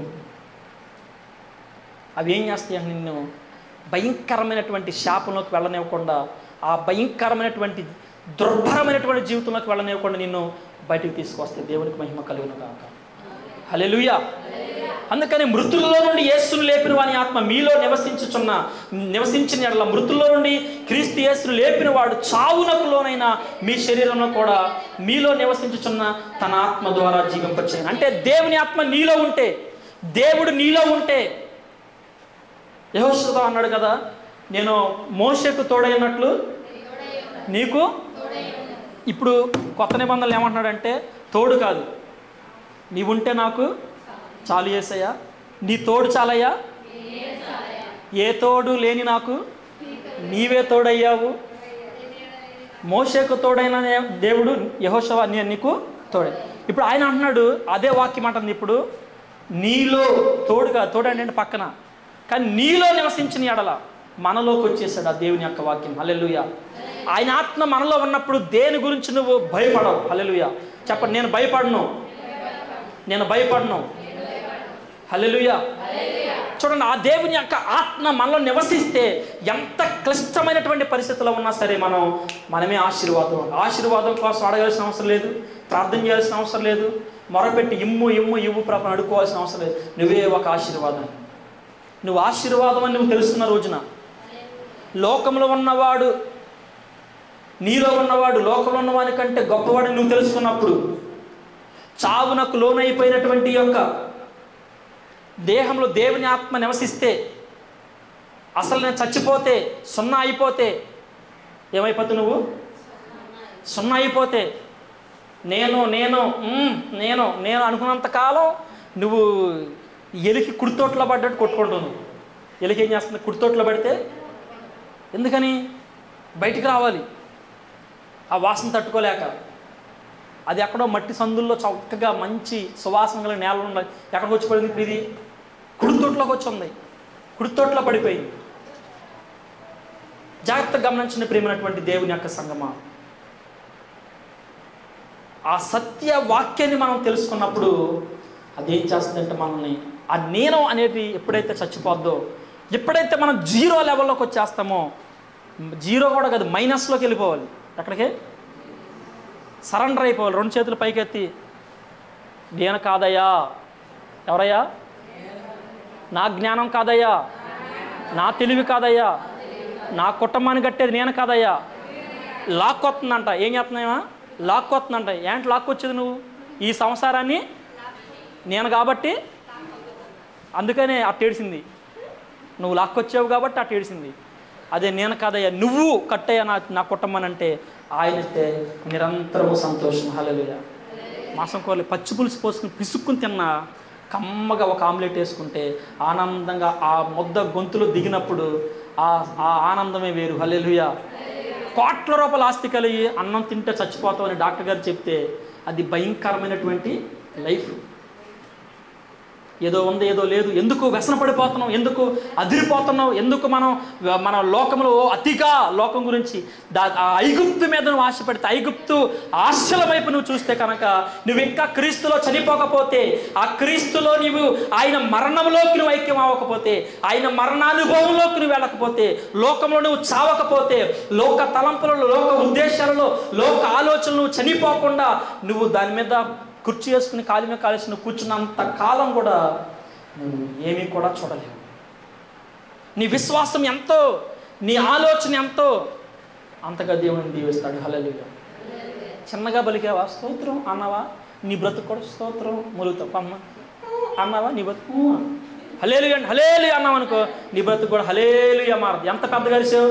అవి ఏం చేస్తాయి అంటే నిన్ను భయంకరమైనటువంటి శాపంలోకి వెళ్ళనివ్వకుండా ఆ భయంకరమైనటువంటి దుర్భరమైనటువంటి జీవితంలోకి వెళ్ళనివ్వకుండా నిన్ను బయటికి తీసుకొస్తాయి దేవునికి మహిమ కలిగిన కాక హల్లెలూయా అందుకని మృతుల్లో నుండి యేసును లేపిన వాని ఆత్మ మీలో నివసించుచున్న నివసించిన ఎడల మృతుల్లో నుండి క్రీస్తు యేసును లేపిన వాడు చావునకు లోనైన మీ శరీరంలో కూడా మీలో నివసించుచున్న తన ఆత్మ ద్వారా జీవింపచేయను అంటే దేవుని ఆత్మ నీలో ఉంటే దేవుడు నీలో ఉంటే యహోశ్రుత అన్నాడు కదా నేను మోషకు తోడైనట్లు నీకు ఇప్పుడు కొత్త నిబంధనలు ఏమంటున్నాడంటే తోడు కాదు నీవుంటే నాకు చాలు చేసయ్యా నీ తోడు చాలయ్యా ఏ తోడు లేని నాకు నీవే తోడయ్యావు మోషకు తోడైన నే- దేవుడు యహోషవ నీ నీకు తోడే ఇప్పుడు ఆయన అంటున్నాడు అదే వాక్యం అంటుంది ఇప్పుడు నీలో తోడుగా తోడు అంటే పక్కన కానీ నీలో నివసించిన ఎడల మనలోకి వచ్చేసాడు ఆ దేవుని యొక్క వాక్యం హల్లెలూయా ఆయన ఆత్మ మనలో ఉన్నప్పుడు దేని గురించి నువ్వు భయపడవు హల్లెలూయా చెప్పండి నేను భయపడను నేను భయపడను హల్లెలూయా చూడండి ఆ దేవుని యొక్క ఆత్మ మనలో నివసిస్తే ఎంత క్లిష్టమైనటువంటి పరిస్థితుల్లో ఉన్నా సరే మనం మనమే ఆశీర్వాదం ఆశీర్వాదం కోసం అడగాల్సిన అవసరం లేదు ప్రార్థన చేయాల్సిన అవసరం లేదు మొరపెట్టి ఇమ్ము ఇమ్ము ఇవ్వు ప్రభు అడుకోవాల్సిన అవసరం లేదు నువ్వే ఒక ఆశీర్వాదం నువ్వు ఆశీర్వాదం అని నువ్వు తెలుసుకున్న రోజున లోకంలో ఉన్నవాడు నీలో ఉన్నవాడు లోకంలో ఉన్నవాని కంటే గొప్పవాడిని నువ్వు తెలుసుకున్నప్పుడు చావునకు లోనైపోయినటువంటి యొక్క దేహంలో దేవుని ఆత్మ నివసిస్తే అసలు నేను చచ్చిపోతే సున్నా అయిపోతే ఏమైపోతు నువ్వు సున్నా అయిపోతే నేను నేను మ్మ్, నేను నేను అనుకున్నంత కాలం నువ్వు ఎలికి కుడితోట్లో పడ్డట్టు కొట్టుకుంటావు ఎలికి ఏం చేస్తుంది కుడితోట్లో పడితే ఎందుకని బయటికి రావాలి ఆ వాసన తట్టుకోలేక అది ఎక్కడో మట్టి సందుల్లో చక్కగా మంచి సువాసన గల నేలలు ఉన్నాయి ఎక్కడికి వచ్చి పడింది ఇప్పుడు ఇది కుడితోట్లోకి వచ్చి ఉంది కుడితోట్లో పడిపోయింది జాగ్రత్తగా గమనించిన ప్రేమైనటువంటి దేవుని యొక్క సంగమా ఆ సత్య వాక్యాన్ని మనం తెలుసుకున్నప్పుడు అదేం చేస్తుందంటే మనల్ని ఆ నేను అనేది ఎప్పుడైతే చచ్చిపోద్దో ఎప్పుడైతే మనం జీరో లెవెల్లోకి వచ్చేస్తామో జీరో కూడా కాదు మైనస్లోకి వెళ్ళిపోవాలి ఎక్కడికి సరెండర్ అయిపోవాలి రెండు చేతులు పైకెత్తి నేను కాదయ్యా ఎవరయ్యా నా జ్ఞానం కాదయ్యా నా తెలివి కాదయ్యా నా కుటుంబాన్ని కట్టేది నేను కాదయ్యా లాక్కొస్తుందంట ఏం చేస్తున్నాయా లాక్కొస్తుందంట ఏంటి లాక్కొచ్చేది నువ్వు ఈ సంసారాన్ని నేను కాబట్టి అందుకనే అట్టేడిసింది నువ్వు లాక్కొచ్చావు కాబట్టి అట్టేడిసింది అదే నేను కాదయ్యా నువ్వు కట్టయ్యా నా నా కుటుంబం అంటే ఆయన ఇస్తే నిరంతరము సంతోషం హల్లెలూయా మాసం కూరలు పచ్చి పులుసు పోసుకుని పిసుక్కుని తిన్నా కమ్మగా ఒక ఆమ్లెట్ వేసుకుంటే ఆనందంగా ఆ ముద్ద గొంతులో దిగినప్పుడు ఆ ఆ ఆనందమే వేరు హల్లెలూయా కోట్ల రూపాయల ఆస్తి కలిగి అన్నం తింటే చచ్చిపోతామని డాక్టర్ గారు చెప్తే అది భయంకరమైనటువంటి లైఫ్ ఏదో ఉంది ఏదో లేదు ఎందుకు వ్యసన పడిపోతున్నాం ఎందుకు అదిరిపోతున్నావు ఎందుకు మనం మన లోకంలో అతిగా లోకం గురించి దా ఆ ఐగుప్తు మీద నువ్వు ఆశపడితే ఐగుప్తు ఆశల వైపు నువ్వు చూస్తే కనుక నువ్వు ఇంకా క్రీస్తులో చనిపోకపోతే ఆ క్రీస్తులో నీవు ఆయన మరణంలోకి నువ్వు ఐక్యం అవ్వకపోతే ఆయన మరణానుభవంలోకి నువ్వు వెళ్ళకపోతే లోకంలో నువ్వు చావకపోతే లోక తలంపులలో లోక ఉద్దేశాలలో లోక ఆలోచనలు నువ్వు చనిపోకుండా నువ్వు దాని మీద కుర్చీ వేసుకుని కాలి మీద కాలేసి నువ్వు కూర్చున్నంత కాలం కూడా నువ్వు ఏమీ కూడా చూడలేవు నీ విశ్వాసం ఎంతో నీ ఆలోచన ఎంతో అంతగా దేవుని దీవిస్తాడు హల్లెలూయా చిన్నగా బలికావా స్తోత్రం అన్నావా నీ బ్రతుకు కూడా స్తోత్రం ములుగుతావు అమ్మ అన్నావా నీ బ్రతుకు హలేలు అండి హలేలు అన్నావు అనుకో నీ బ్రతుకు కూడా హలేలు మారదు ఎంత పెద్దగా అరిసావు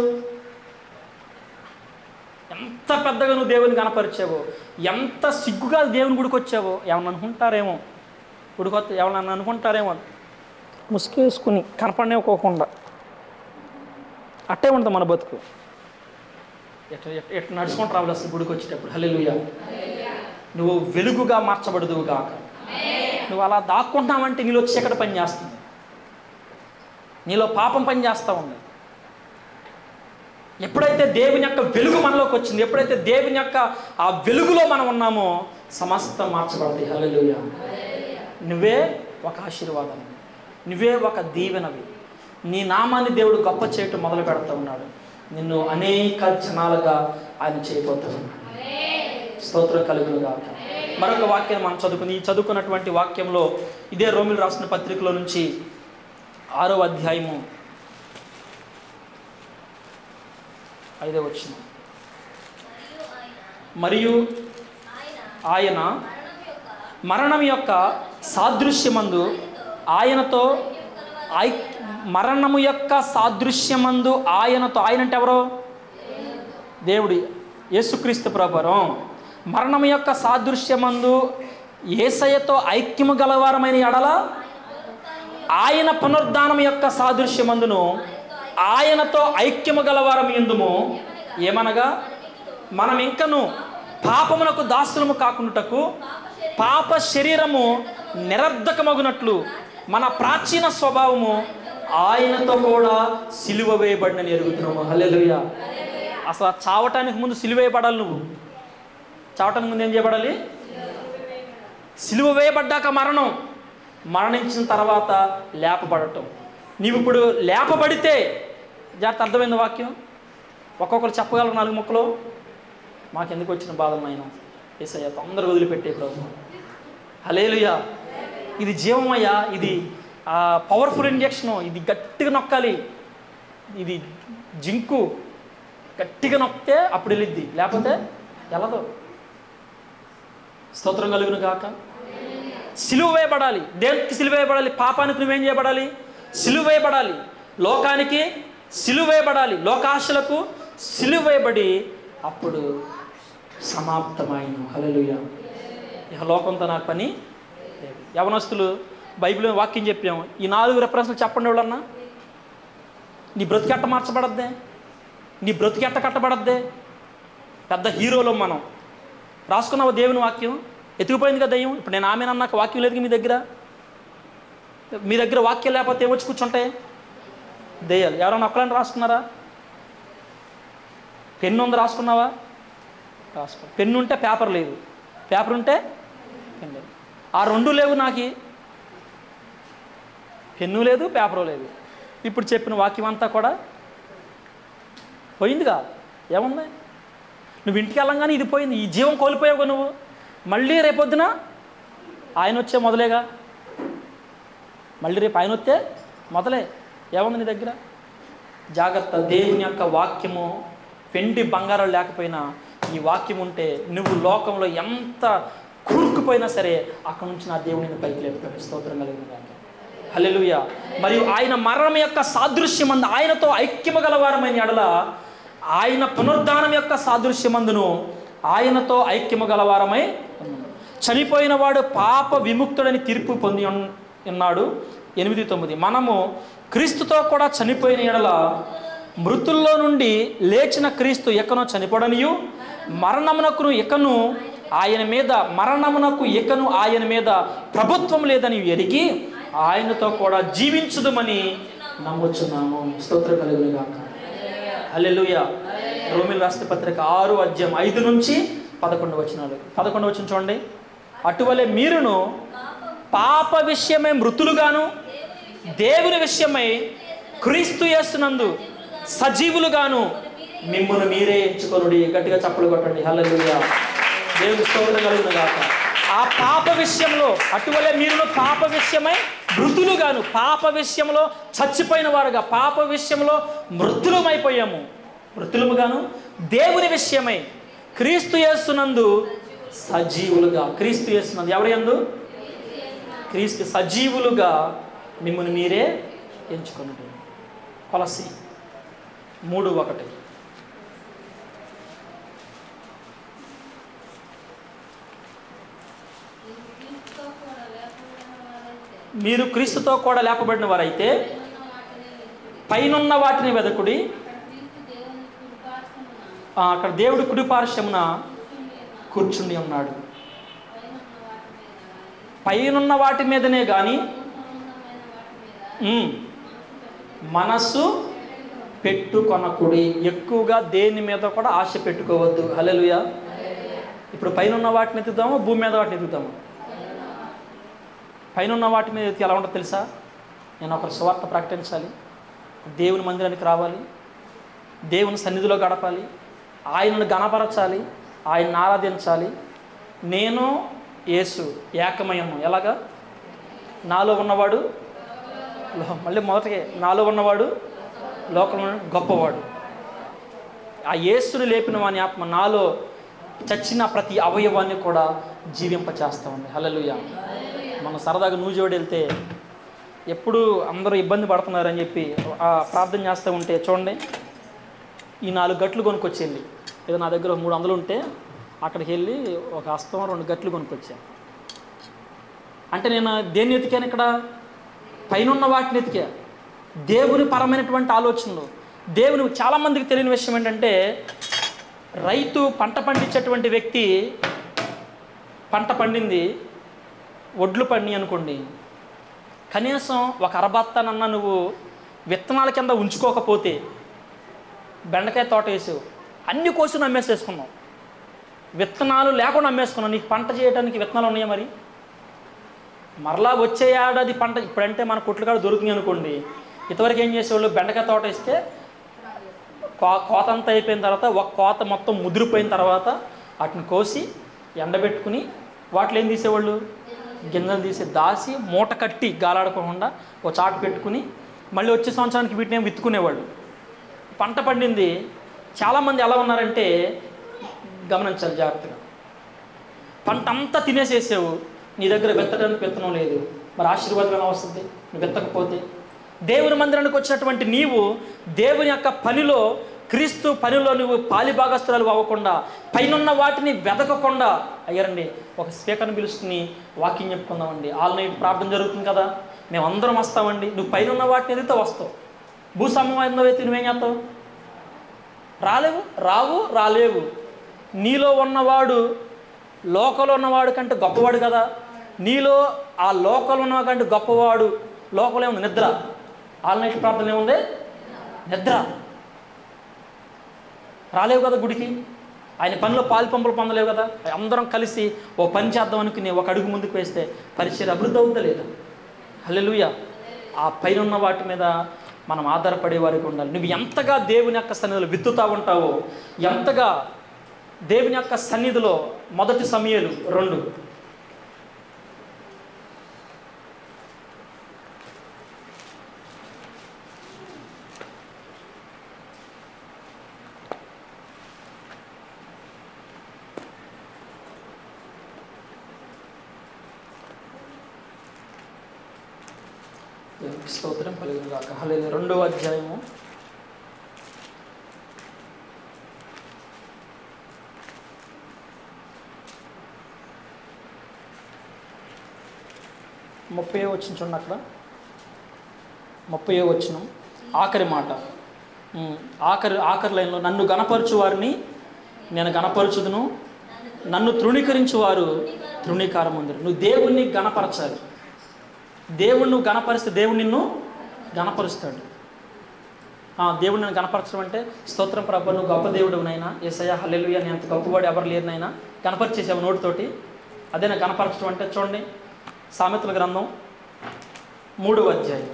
ఎంత పెద్దగా నువ్వు దేవుని కనపరిచావో ఎంత సిగ్గుగా దేవుని గుడికి వచ్చావో ఏమన్నా అనుకుంటారేమో గుడికి వస్తే ఎవరన్నా అనుకుంటారేమో ముసుకేసుకుని కనపడనివ్వకోకుండా అట్టే ఉంటుంది మన బతుకు ఎట్లా ఎట్లా ఎట్లా నడుచుకుంటూ రావాలి అసలు గుడికి వచ్చేటప్పుడు హల్లెలూయా నువ్వు వెలుగుగా మార్చబడదువు గాక నువ్వు అలా దాక్కుంటావంటే నీలో చీకటి పని చేస్తుంది నీలో పాపం పని చేస్తూ ఉంది ఎప్పుడైతే దేవుని యొక్క వెలుగు మనలోకి వచ్చింది ఎప్పుడైతే దేవుని యొక్క ఆ వెలుగులో మనం ఉన్నామో సమస్తం మార్చబడతాయి హల్లెలూయా నువ్వే ఒక ఆశీర్వాదం నువ్వే ఒక దీవెనవి నీ నామాన్ని దేవుడు గొప్ప చేయటం మొదలు పెడతా ఉన్నాడు నిన్ను అనేక జనాలుగా ఆయన చేయబోతా ఉన్నాడు స్తోత్రం కలుగును గాక మరొక వాక్యాన్ని మనం చదువుకుంది ఈ చదువుకున్నటువంటి వాక్యంలో ఇదే రోమిల్ రాసిన పత్రికలో నుంచి ఆరో అధ్యాయము ఐదో వచ్చింది మరియు ఆయన మరియు ఆయన ఆయన మరణం యొక్క మరణం యొక్క సాదృశ్యమందు ఆయనతో ఐ మరణము యొక్క సాదృశ్యమందు ఆయనతో ఆయన అంటే ఎవరు దేవుడి యేసుక్రీస్తు ప్రభురం మరణం యొక్క సాదృశ్యమందు ఏసయ్యతో ఐక్యము గలవారమైన ఎడల ఆయన పునరుద్ధానం యొక్క సాదృశ్యమందును ఆయనతో ఐక్యము గలవారం ఎందుము ఏమనగా మనం ఇంకను పాపమునకు దాసులము కాకుండాటకు పాప శరీరము నిరర్ధకమగునట్లు మన ప్రాచీన స్వభావము ఆయనతో కూడా సిలువ వేయబడినని ఎరుగుతున్నాము హల్లెలూయా అసలు ఆ చావటానికి ముందు సిలువ వేయబడాలి నువ్వు చావటానికి ముందు ఏం చేయబడాలి సిలువ వేయబడ్డాక మరణం మరణించిన తర్వాత లేపబడటం నీవు ఇప్పుడు లేపబడితే జాగ్రత్త అర్థమైంది వాక్యం ఒక్కొక్కరు చెప్పగలరు నాలుగు ముక్కలు మాకెందుకు వచ్చిన బాధలు ఆయన ఏసయ్య తొందరగా వదిలిపెట్టే ప్రభు హలేలుయా ఇది జీవమయ్యా ఇది పవర్ఫుల్ ఇంజెక్షను ఇది గట్టిగా నొక్కాలి ఇది జింకు గట్టిగా నొక్కితే అప్పుడు వెళ్ళిద్ది లేకపోతే వెళ్ళదు స్తోత్రం కలుగును కాక సిలువ వేయబడాలి దేనికి సిలువ వేయబడాలి పాపానికి నువ్వేం చేయబడాలి సిలువ వేయబడాలి లోకానికి సిలువ వేయబడాలి లోకాశలకు సిలువ వేయబడి అప్పుడు సమాప్తమైన హల్లెలూయా ఇక లోకంతో నాకు పని లేదు యవనస్తులు బైబిల్ వాక్యం చెప్పాం ఈ నాలుగు రెఫరెన్స్లు చెప్పండి ఎవడన్నా నీ బ్రతికెట్ట మార్చబడద్దే నీ బ్రతికెట్ట కట్టబడద్దే పెద్ద హీరోలు మనం రాసుకున్నావు దేవుని వాక్యం ఎత్తుకుపోయింది కదా దయ్యం ఇప్పుడు నేను ఆమె అన్నాక వాక్యం లేదు మీ దగ్గర మీ దగ్గర వాక్యం లేకపోతే ఏమొచ్చి కూర్చుంటాయి దెయ్యాలు ఎవరైనా ఒక్కలని రాసుకున్నారా పెన్ను ఉంది రాసుకున్నావా రాసుకో పెన్ను ఉంటే పేపర్ లేదు పేపర్ ఉంటే పెన్ లేదు ఆ రెండు లేవు నాకు పెన్ను లేదు పేపరు లేదు ఇప్పుడు చెప్పిన వాక్యం అంతా కూడా పోయిందిగా ఏముంది నువ్వు ఇంటికి వెళ్ళంగానే ఇది పోయింది ఈ జీవం కోల్పోయావు నువ్వు మళ్ళీ రేపొద్దున ఆయన వచ్చే మొదలేగా మళ్ళీ రేపు ఆయన వస్తే మొదలే ఏముంది నీ దగ్గర జాగ్రత్త దేవుని యొక్క వాక్యము వెండి బంగారం లేకపోయినా ఈ వాక్యం ఉంటే నువ్వు లోకంలో ఎంత కూరుకుపోయినా సరే అక్కడ నుంచి నా దేవుడిని పైకి లేపుతాడు స్తోత్రం కలిగిన గాక. హల్లెలూయా మరియు ఆయన మరణం యొక్క సాదృశ్యమందు ఆయనతో ఐక్యము గలవారమైన ఎడల ఆయన పునరుద్ధానం యొక్క సాదృశ్యమందును ఆయనతో ఐక్యము గలవారమై ఉన్నాము. చనిపోయిన వాడు పాప విముక్తుడని తీర్పు పొంది ఉన్- ఉన్నాడు ఎనిమిది తొమ్మిది మనము క్రీస్తుతో కూడా చనిపోయిన ఎడల మృతుల్లో నుండి లేచిన క్రీస్తు ఎక్కనో చనిపోడనియు మరణమునకును ఎకను ఆయన మీద మరణమునకు ఎకను ఆయన మీద ప్రభుత్వం లేదని ఎరిగి ఆయనతో కూడా జీవించుదమని నమ్ముచున్నాము స్తోత్ర కలుగునుగాక హల్లెలూయా రోమిల్ రాష్ట్ర పత్రిక ఆరు అధ్యాయం ఐదు నుంచి పదకొండు వచనాలు పదకొండు వచ్చిన చూడండి అటువలే మీరును పాప విషయమై మృతులుగాను దేవుని విషయమై క్రీస్తు యేసునందు సజీవులుగాను మిమ్మల్ని మీరే ఎంచుకొనుడి గట్టిగా చప్పలు కొట్టండి హల్లెలూయా దేవుని స్తోత్రం కలుగును గాక ఆ పాప విషయంలో అటువలే మీరును పాప విషయమై మృతులుగాను పాప విషయంలో చచ్చిపోయిన వారుగా పాప విషయంలో మృతులమైపోయాము మృతులముగాను దేవుని విషయమై క్రీస్తు యేసునందు సజీవులుగా క్రీస్తు యేసునందు ఎవరి యందు క్రీస్తు సజీవులుగా మిమ్మల్ని మీరే ఎంచుకున్నట్టు కొలసి మూడు ఒకటి క్రీస్తుతో కూడా లేకుండా వారైతే మీరు క్రీస్తుతో కూడా లేపబడిన వారైతే ఉన్న వాటిని వెతుకుడి. పైనున్న వాటిని వెదకుడి అక్కడ క్రీస్తు దేవుని కుడిపార్శ్వమున ఆ, అక్కడ దేవుడు కుడిపార్శ్వమున కూర్చుండి ఉన్నాడు. కూర్చుండి ఉన్నాడు పైనున్న వాటి మీద పైనున్న వాటి మీదనే గాని, కానీ సంబంధమైన వాటి మీద ఉమ్, మనస్సు పెట్టుకొనకుడి ఎక్కువగా దేని మీద కూడా ఆశ పెట్టుకోవద్దు హల్లెలూయా ఇప్పుడు పైన ఉన్న వాటిని ఎత్తుతామా భూమి మీద వాటిని ఎత్తుతామా పైన ఉన్న వాటి మీద ఎత్తి ఎలా ఉంటుందో తెలుసా నేను ఒక సువార్త ప్రకటించాలి దేవుని మందిరానికి రావాలి దేవుని సన్నిధిలో గడపాలి ఆయనను గణపరచాలి ఆయన్ని ఆరాధించాలి నేను యేసు ఏకమయము ఎలాగా నాలో ఉన్నవాడు లో- మళ్ళీ మొదటికే నాలో ఉన్నవాడు లోకంలో ఉన్న గొప్పవాడు ఆ యేసుని లేపిన వాని ఆత్మ నాలో చచ్చిన ప్రతి అవయవాన్ని కూడా జీవింపచేస్తూ ఉంది హల్లెలూయ మనం సరదాగా నూజోడి వెళ్తే ఎప్పుడు అందరూ ఇబ్బంది పడుతున్నారని చెప్పి ఆ ప్రార్థన చేస్తూ ఉంటే చూడండి ఈ నాలుగు గట్లు కొనుక్కొచ్చి వెళ్ళి ఏదో నా దగ్గర ఒక మూడు వందలు ఉంటే అక్కడికి వెళ్ళి ఒక హస్తం రెండు గట్లు కొనుక్కొచ్చాను అంటే నేను దేన్ని ఎతికాను ఇక్కడ పైన వాటిని ఎతికా దేవుని పరమైనటువంటి ఆలోచనలు దేవుని చాలామందికి తెలియని విషయం ఏంటంటే రైతు పంట పండించేటువంటి వ్యక్తి పంట పండింది ఒడ్లు పండి అనుకోండి కనీసం ఒక అరబత్తానన్నా నువ్వు విత్తనాల కింద ఉంచుకోకపోతే బెండకాయ తోట వేసావు అన్ని కోసి నమ్మేసేసుకున్నావు విత్తనాలు లేకుండా అమ్మేసుకున్నావు నీకు పంట చేయడానికి విత్తనాలు ఉన్నాయా మరి మరలా వచ్చే ఏడాది పంట ఇప్పుడంటే మన కొట్లు కాడ దొరుకుతుంది అనుకోండి ఇంతవరకు ఏం చేసేవాళ్ళు బెండకాయ తోట వేస్తే కో కోత అంతా అయిపోయిన తర్వాత ఒక కోత మొత్తం ముదిరిపోయిన తర్వాత వాటిని కోసి ఎండబెట్టుకుని వాటిలో ఏం తీసేవాళ్ళు గింజలు తీసి దాసి మూట కట్టి గాలాడకుండా ఒక చాటు పెట్టుకుని మళ్ళీ వచ్చే సంవత్సరానికి వీటిని ఏం విత్తుకునేవాళ్ళు పంట పండింది చాలామంది ఎలా ఉన్నారంటే గమనించాలి జాగ్రత్తగా పంట అంతా తినేసేసావు నీ దగ్గర విత్తడానికి విత్తనం లేదు మరి ఆశీర్వాదం ఎలా వస్తుంది నువ్వు విత్తకపోతే దేవుని మందిరానికి వచ్చినటువంటి నీవు దేవుని యొక్క పనిలో క్రీస్తు పనిలో నువ్వు పాలిభాగస్తురాలు అవ్వకుండా పైనున్న వాటిని వెతకకుండా అయ్యారండి ఒక స్పీకర్ని పిలుచుకుని వాకింగ్ చెప్పుకుందామండి ఆల్ నైట్ ప్రార్థన జరుగుతుంది కదా మేము అందరం వస్తామండి నువ్వు పైనున్న వాటిని ఎదిగితే వస్తావు భూసమ్మలో అయితే నువ్వేం చేస్తావు రాలేవు రావు రాలేవు నీలో ఉన్నవాడు లోకంలో ఉన్నవాడు కంటే గొప్పవాడు కదా నీలో ఆ లోకంలో ఉన్నవాడు కంటే గొప్పవాడు లోకంలో ఏముంది నిద్ర ఆల్నైట్ ప్రార్థన ఏముంది నిద్ర రాలేవు కదా గుడికి ఆయన పనిలో పాలు పంపులు పొందలేవు కదా అందరం కలిసి ఓ పని చేద్దాం అనుకుని ఒక అడుగు ముందుకు వేస్తే పరిచయం అభివృద్ధి అవుతుందా లేదా హల్లెలూయా ఆ పైన ఉన్న వాటి మీద మనం ఆధారపడే వారికి ఉండాలి నువ్వు ఎంతగా దేవుని యొక్క సన్నిధిలో విత్తుతా ఉంటావో ఎంతగా దేవుని యొక్క సన్నిధిలో మొదటి సమయాలు రెండు దేవునికి స్తోత్రం కలిగిన కాక హల్లెలూయా రెండవ అధ్యాయము ముప్పై వచ్చిన చూడండి అక్కడ ముప్పై వచ్చిన ఆఖరి మాట ఉమ్, ఆఖరి ఆఖరి లైన్లో నన్ను గణపరచు వారిని నేను గణపరచుదును నన్ను తృణీకరించు వారు తృణీకారం ఉంది నువ్వు దేవుణ్ణి గణపరచాలి దేవుడు నువ్వు గణపరిస్తే దేవుడు నిన్ను గణపరుస్తాడు ఆ, దేవుడు నన్ను గణపరచడం అంటే స్తోత్రం ప్రభ నువ్వు గొప్ప దేవుడు నైనా ఏసయ్య హల్లెలూయా నేను అంత గొప్పవాడు ఎవరు లేరు నైనా గణపరిచేసావు నోటితోటి అదే నాకు గణపరచడం అంటే చూడండి సామెతల గ్రంథం మూడవ అధ్యాయం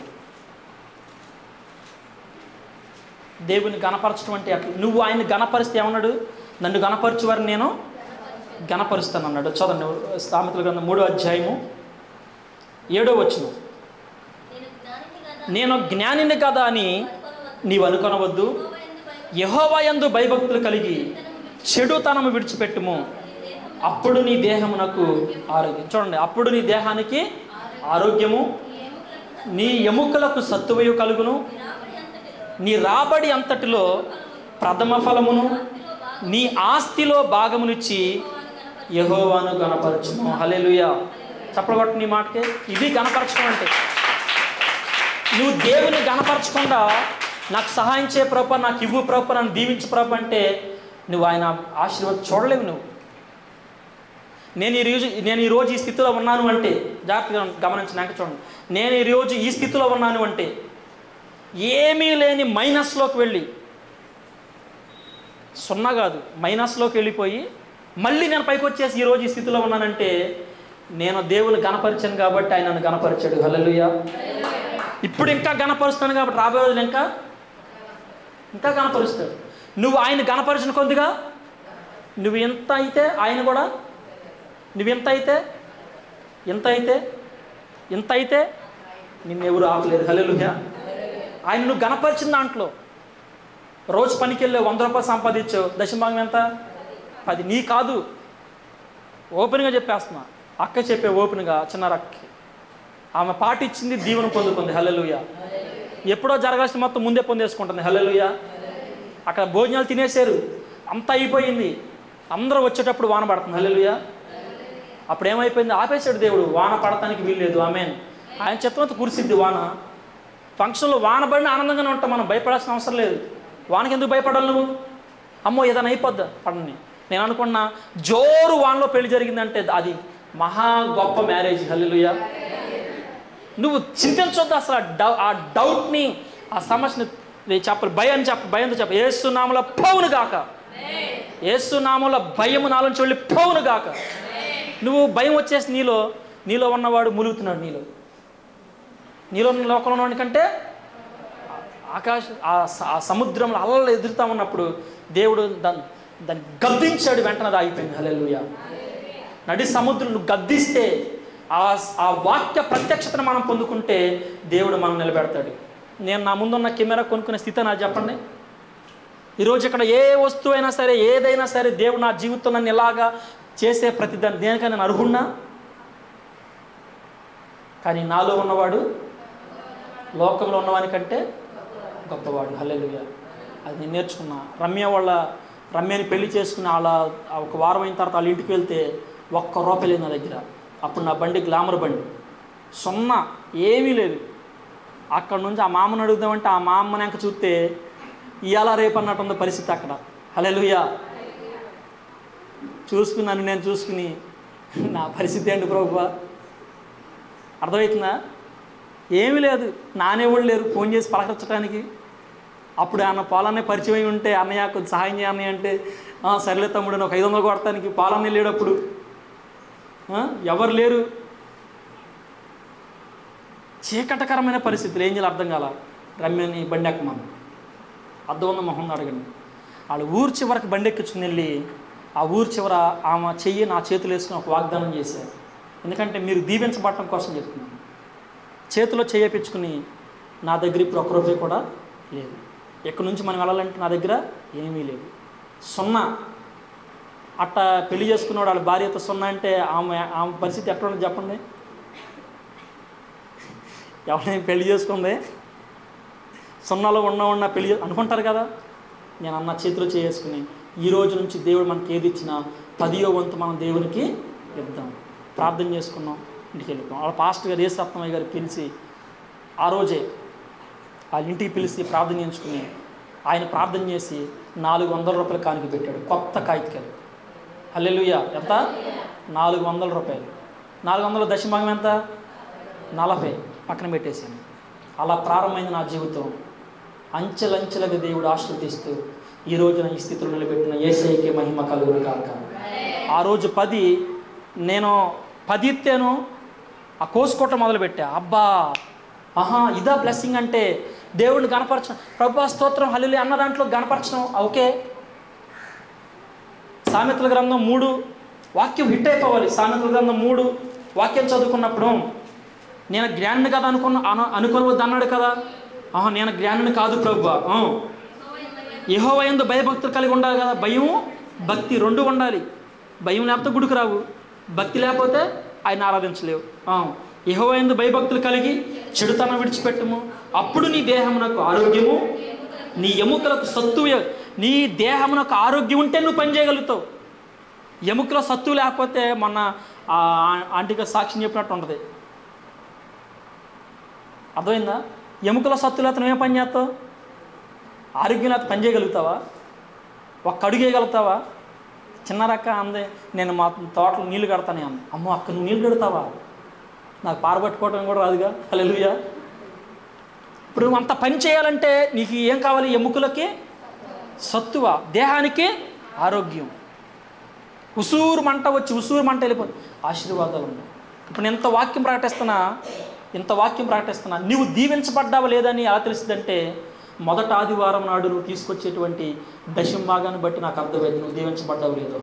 దేవుని గణపరచడం అంటే అట్లా నువ్వు ఆయన గణపరిస్తే ఏమన్నాడు నన్ను గణపరచువారిని నేను గణపరుస్తాను అన్నాడు చదవండి సామెతల గ్రంథం మూడో అధ్యాయము ఏడో వచ్చును నేను జ్ఞానిని కదా నేను జ్ఞానిని కదా అని నీవు అనుకొనవద్దు యహోవయందు భయభక్తులు కలిగి చెడుతనము విడిచిపెట్టుము అప్పుడు నీ దేహమునకు ఆరోగ్యం చూడండి అప్పుడు నీ దేహానికి ఆరోగ్యము నీ ఎముకలకు సత్తువయు కలుగును నీ రాబడి అంతటిలో ప్రథమ ఫలమును నీ ఆస్తిలో భాగమునిచ్చి యహోవాను గణపరచుము హల్లెలూయా చెప్పగొట్టు నీ మాటకే ఇది గణపరచడం అంటే నువ్వు దేవుని గణపరచకుండా నాకు సహాయం చేయ ప్రభు నాకు ఇవ్వు ప్రభు నన్ను దీవించు ప్రభు అంటే నువ్వు ఆయన ఆశీర్వాదం చూడలేవు నువ్వు నేను ఈ రోజు నేను ఈ రోజు ఈ స్థితిలో ఉన్నాను అంటే జాగ్రత్తగా గమనించినాక చూడండి నేను ఈ రోజు ఈ స్థితిలో ఉన్నాను అంటే ఏమీ లేని మైనస్లోకి వెళ్ళి సున్నా కాదు మైనస్లోకి వెళ్ళిపోయి మళ్ళీ నేను పైకి వచ్చేసి ఈరోజు ఈ స్థితిలో ఉన్నానంటే నేను దేవుని గణపరిచాను కాబట్టి ఆయన నన్ను గణపరిచాడు హల్లెలూయా ఇప్పుడు ఇంకా గణపరుస్తాను కాబట్టి రాబోయే రోజులు ఇంకా ఇంకా గణపరుస్తాడు నువ్వు ఆయన గణపరిచిన కొద్దిగా నువ్వు ఎంత అయితే ఆయన కూడా నువ్వు ఎంత అయితే ఇంత అయితే ఇంత అయితే నిన్నెవరు ఆపలేరు హల్లెలూయా ఆయన నువ్వు గణపరిచిన దాంట్లో రోజు పనికి వెళ్ళావు వంద రూపాయలు సంపాదించావు దశభాగం ఎంత పది నీ కాదు ఓపెన్గా చెప్పేస్తున్నా అక్క చెప్పే ఓపెన్గా చిన్న అక్కకి ఆమె పాట ఇచ్చింది దీవెన పొందుకుంది హల్లెలూయ ఎప్పుడో జరగాల్సిన మొత్తం ముందే పొందేసుకుంటుంది హల్లెలూయ అక్కడ భోజనాలు తినేశారు అంతా అయిపోయింది అందరూ వచ్చేటప్పుడు వాన పడుతుంది హల్లెలూయ అప్పుడు ఏమైపోయింది ఆపేశాడు దేవుడు వాన పడటానికి వీల్లేదు ఆమె ఆయన చిత్తంతో కురిసిద్ది వాన ఫంక్షన్లో వాన పడిన ఆనందంగానే ఉంటాం మనం భయపడాల్సిన అవసరం లేదు వానకి ఎందుకు భయపడాలి నువ్వు అమ్మో ఏదైనా అయిపోద్దా పడని నేను అనుకున్నా జోరు వానలో పెళ్లి జరిగిందంటే అది మహా గొప్ప మ్యారేజ్ హల్లెలూయా నువ్వు చింతించొద్దు అసలు ఆ డౌ ఆ డౌట్ని ఆ సమస్యని నేను చెప్పరు భయం చెప్ప భయంతో చెప్ప ఏసునామల పౌను గాక ఏసునామల భయము నాలోంచి వెళ్ళి పౌను గాక నువ్వు భయం వచ్చేసి నీలో నీలో ఉన్నవాడు ములుగుతున్నాడు నీలో నీలో ఉన్న లోకంలో ఉన్నకంటే ఆకాశ ఆ స- ఆ సముద్రంలో అల్లలు ఎదురుతా ఉన్నప్పుడు దేవుడు దాన్ని దాన్ని గద్దించాడు వెంటనే అది ఆగిపోయింది హల్లెలూయా నడి సముద్రం నువ్వు గద్దిస్తే ఆ ఆ వాక్య ప్రత్యక్షతను మనం పొందుకుంటే దేవుడు మనం నిలబెడతాడు నేను నా ముందున్న కెమెరా కొనుక్కునే స్థితి నాకు చెప్పండి ఈరోజు ఇక్కడ ఏ వస్తువు అయినా సరే ఏదైనా సరే దేవుడు నా జీవితం నన్ను ఇలాగా చేసే ప్రతిదాన్ని దేనికైనా నేను అర్హున్నా కానీ నాలో ఉన్నవాడు లోకంలో ఉన్నవాని కంటే గొప్పవాడు హల్లెలూయా అది నేను నేర్చుకున్నా రమ్య వాళ్ళ రమ్యని పెళ్లి చేసుకుని వాళ్ళ ఆ ఒక వారం అయిన తర్వాత వాళ్ళ ఇంటికి వెళ్తే ఒక్క రూపాయి లేదు నా దగ్గర అప్పుడు నా బండి గ్లామర్ బండి సున్నా ఏమీ లేదు అక్కడ నుంచి ఆ మామని అడుగుదామంటే ఆ మా అమ్మని అంక చూస్తే ఇవాళ రేపు అన్నట్టు ఉంది పరిస్థితి అక్కడ హల్లెలూయా చూసుకుని నన్ను నేను చూసుకుని నా పరిస్థితి ఏంటి ప్రభువా అర్థమవుతుందా ఏమీ లేదు నానేవాళ్ళు లేరు ఫోన్ చేసి పలకరించడానికి అప్పుడు అన్న పాలన్నీ పరిచయం అయి ఉంటే అన్నయ్య కొంచెం సహాయం చేయని అంటే "ఆ, సర్లే తమ్ముడు నేను ఒక ఐదు వందలు కొడతానికి పాలన్నీ లేడప్పుడు ఆ, ఎవరు లేరు చీకటకరమైన పరిస్థితులు ఏం చేయాలి అర్థం కాల రమ్యని బండి ఎక్కమని అర్థం ఉన్న మొహం అడగండి వాళ్ళు ఊరు చివరికి బండి ఎక్కించుకుని వెళ్ళి ఆ ఊరు చివర ఆమె చెయ్యి నా చేతులు వేసుకుని ఒక వాగ్దానం చేశారు ఎందుకంటే మీరు దీవించబడటం కోసం చెప్తున్నాను చేతిలో చేయించుకుని నా దగ్గర ఇప్పుడు ఒక్క రూపాయి కూడా లేదు ఎక్కడి నుంచి మనం వెళ్ళాలంటే నా దగ్గర ఏమీ లేదు సున్నా అట్ట పెళ్లి చేసుకున్నవాడు వాళ్ళ భార్యతో సున్నా అంటే ఆమె ఆమె పరిస్థితి ఎట్లా ఉండదు చెప్పండి ఎవరైనా పెళ్లి చేసుకుంది సున్నాలో ఉన్న ఉన్న పెళ్లి చే- అనుకుంటారు కదా నేను అన్న చేతిలో చేసుకుని ఈ రోజు నుంచి దేవుడు మనకి ఏది ఇచ్చినా పదియో వంతు మనం దేవునికి ఇద్దాం ప్రార్థన చేసుకున్నాం ఇంటికి వెళ్ళిపోయాం వాళ్ళ పాస్టర్ గారు యేసరత్నమయ్య గారు పిలిచి ఆ రోజే వాళ్ళ ఇంటికి పిలిచి ప్రార్థన చేయించుకుని ఆయన ప్రార్థన చేసి నాలుగు వందల రూపాయలు కానుక పెట్టాడు కొత్త కాగితాలు హల్లెలూయ ఎంత నాలుగు వందల రూపాయలు నాలుగు వందల దశభాగం ఎంత నలభై పక్కన పెట్టేశాను అలా ప్రారంభమైంది నా జీవితం అంచెలంచెలుగా దేవుడు ఆశీర్వదిస్తూ ఈ రోజున ఈ స్థితిలో నిలబెట్టిన ఏసైకే మహిమ కలుగును కాక ఆ రోజు పది నేను పది ఎత్తాను ఆ కోసుకోవటం మొదలుపెట్టా అబ్బా ఆహా ఇదా బ్లెస్సింగ్ అంటే దేవుడిని గణపరచడం ప్రభా స్తోత్రం హల్లి అన్న దాంట్లో గణపరచడం ఓకే సామెతల గ్రంథం మూడు వాక్యం హిట్ అయిపోవాలి సామెతల గ్రంథం మూడు వాక్యం చదువుకున్నప్పుడు నేను జ్ఞానిని కదా అనుకున్న అను అనుకోవద్దు అన్నాడు కదా ఆహా నేను జ్ఞానిని కాదు ప్రభు యహోవయందు భయభక్తులు కలిగి ఉండాలి కదా భయం భక్తి రెండు ఉండాలి భయం లేకపోతే గుడికి రావు భక్తి లేకపోతే ఆయన ఆరాధించలేవు యహోవయందు భయభక్తులు కలిగి చెడుతనం విడిచిపెట్టము అప్పుడు నీ దేహమునకు ఆరోగ్యము నీ ఎముకలకు సత్తు నీ దేహమునకు ఆరోగ్యం ఉంటే నువ్వు పని చేయగలుగుతావు ఎముకలో సత్తు లేకపోతే మొన్న ఆ ఆంటీగా సాక్ష్యం చెప్పినట్టు ఉంటుంది అర్థమైందా ఎముకల సత్తు లేకపోతే నువ్వేం పని చేస్తావు ఆరోగ్యం లేకపోతే పని చేయగలుగుతావా ఒక్క అడుగు వేయగలుగుతావా చిన్న రక్క అందే నేను మా తోటలో నీళ్లు కడతానే అమ్మ అమ్మో అక్క నువ్వు నీళ్ళు కడతావా నాకు పారబట్టుకోవడం కూడా రాదుగా హల్లెలూయా ఇప్పుడు నువ్వు అంత పని చేయాలంటే నీకు ఏం కావాలి ఎముకలకి సత్తువ దేహానికి ఆరోగ్యం ఉసూరు మంట వచ్చి ఉసూరు మంట వెళ్ళిపోతుంది ఆశీర్వాదాలు ఉన్నాయి ఇప్పుడు నేను ఇంత వాక్యం ప్రకటిస్తున్నా ఇంత వాక్యం ప్రకటిస్తున్నా నీవు దీవించబడ్డావా లేదని ఎలా తెలుస్తుందంటే మొదట ఆదివారం నాడు నువ్వు తీసుకొచ్చేటువంటి దశం భాగాన్ని బట్టి నాకు అర్థమైంది నువ్వు దీవించబడ్డావు లేదో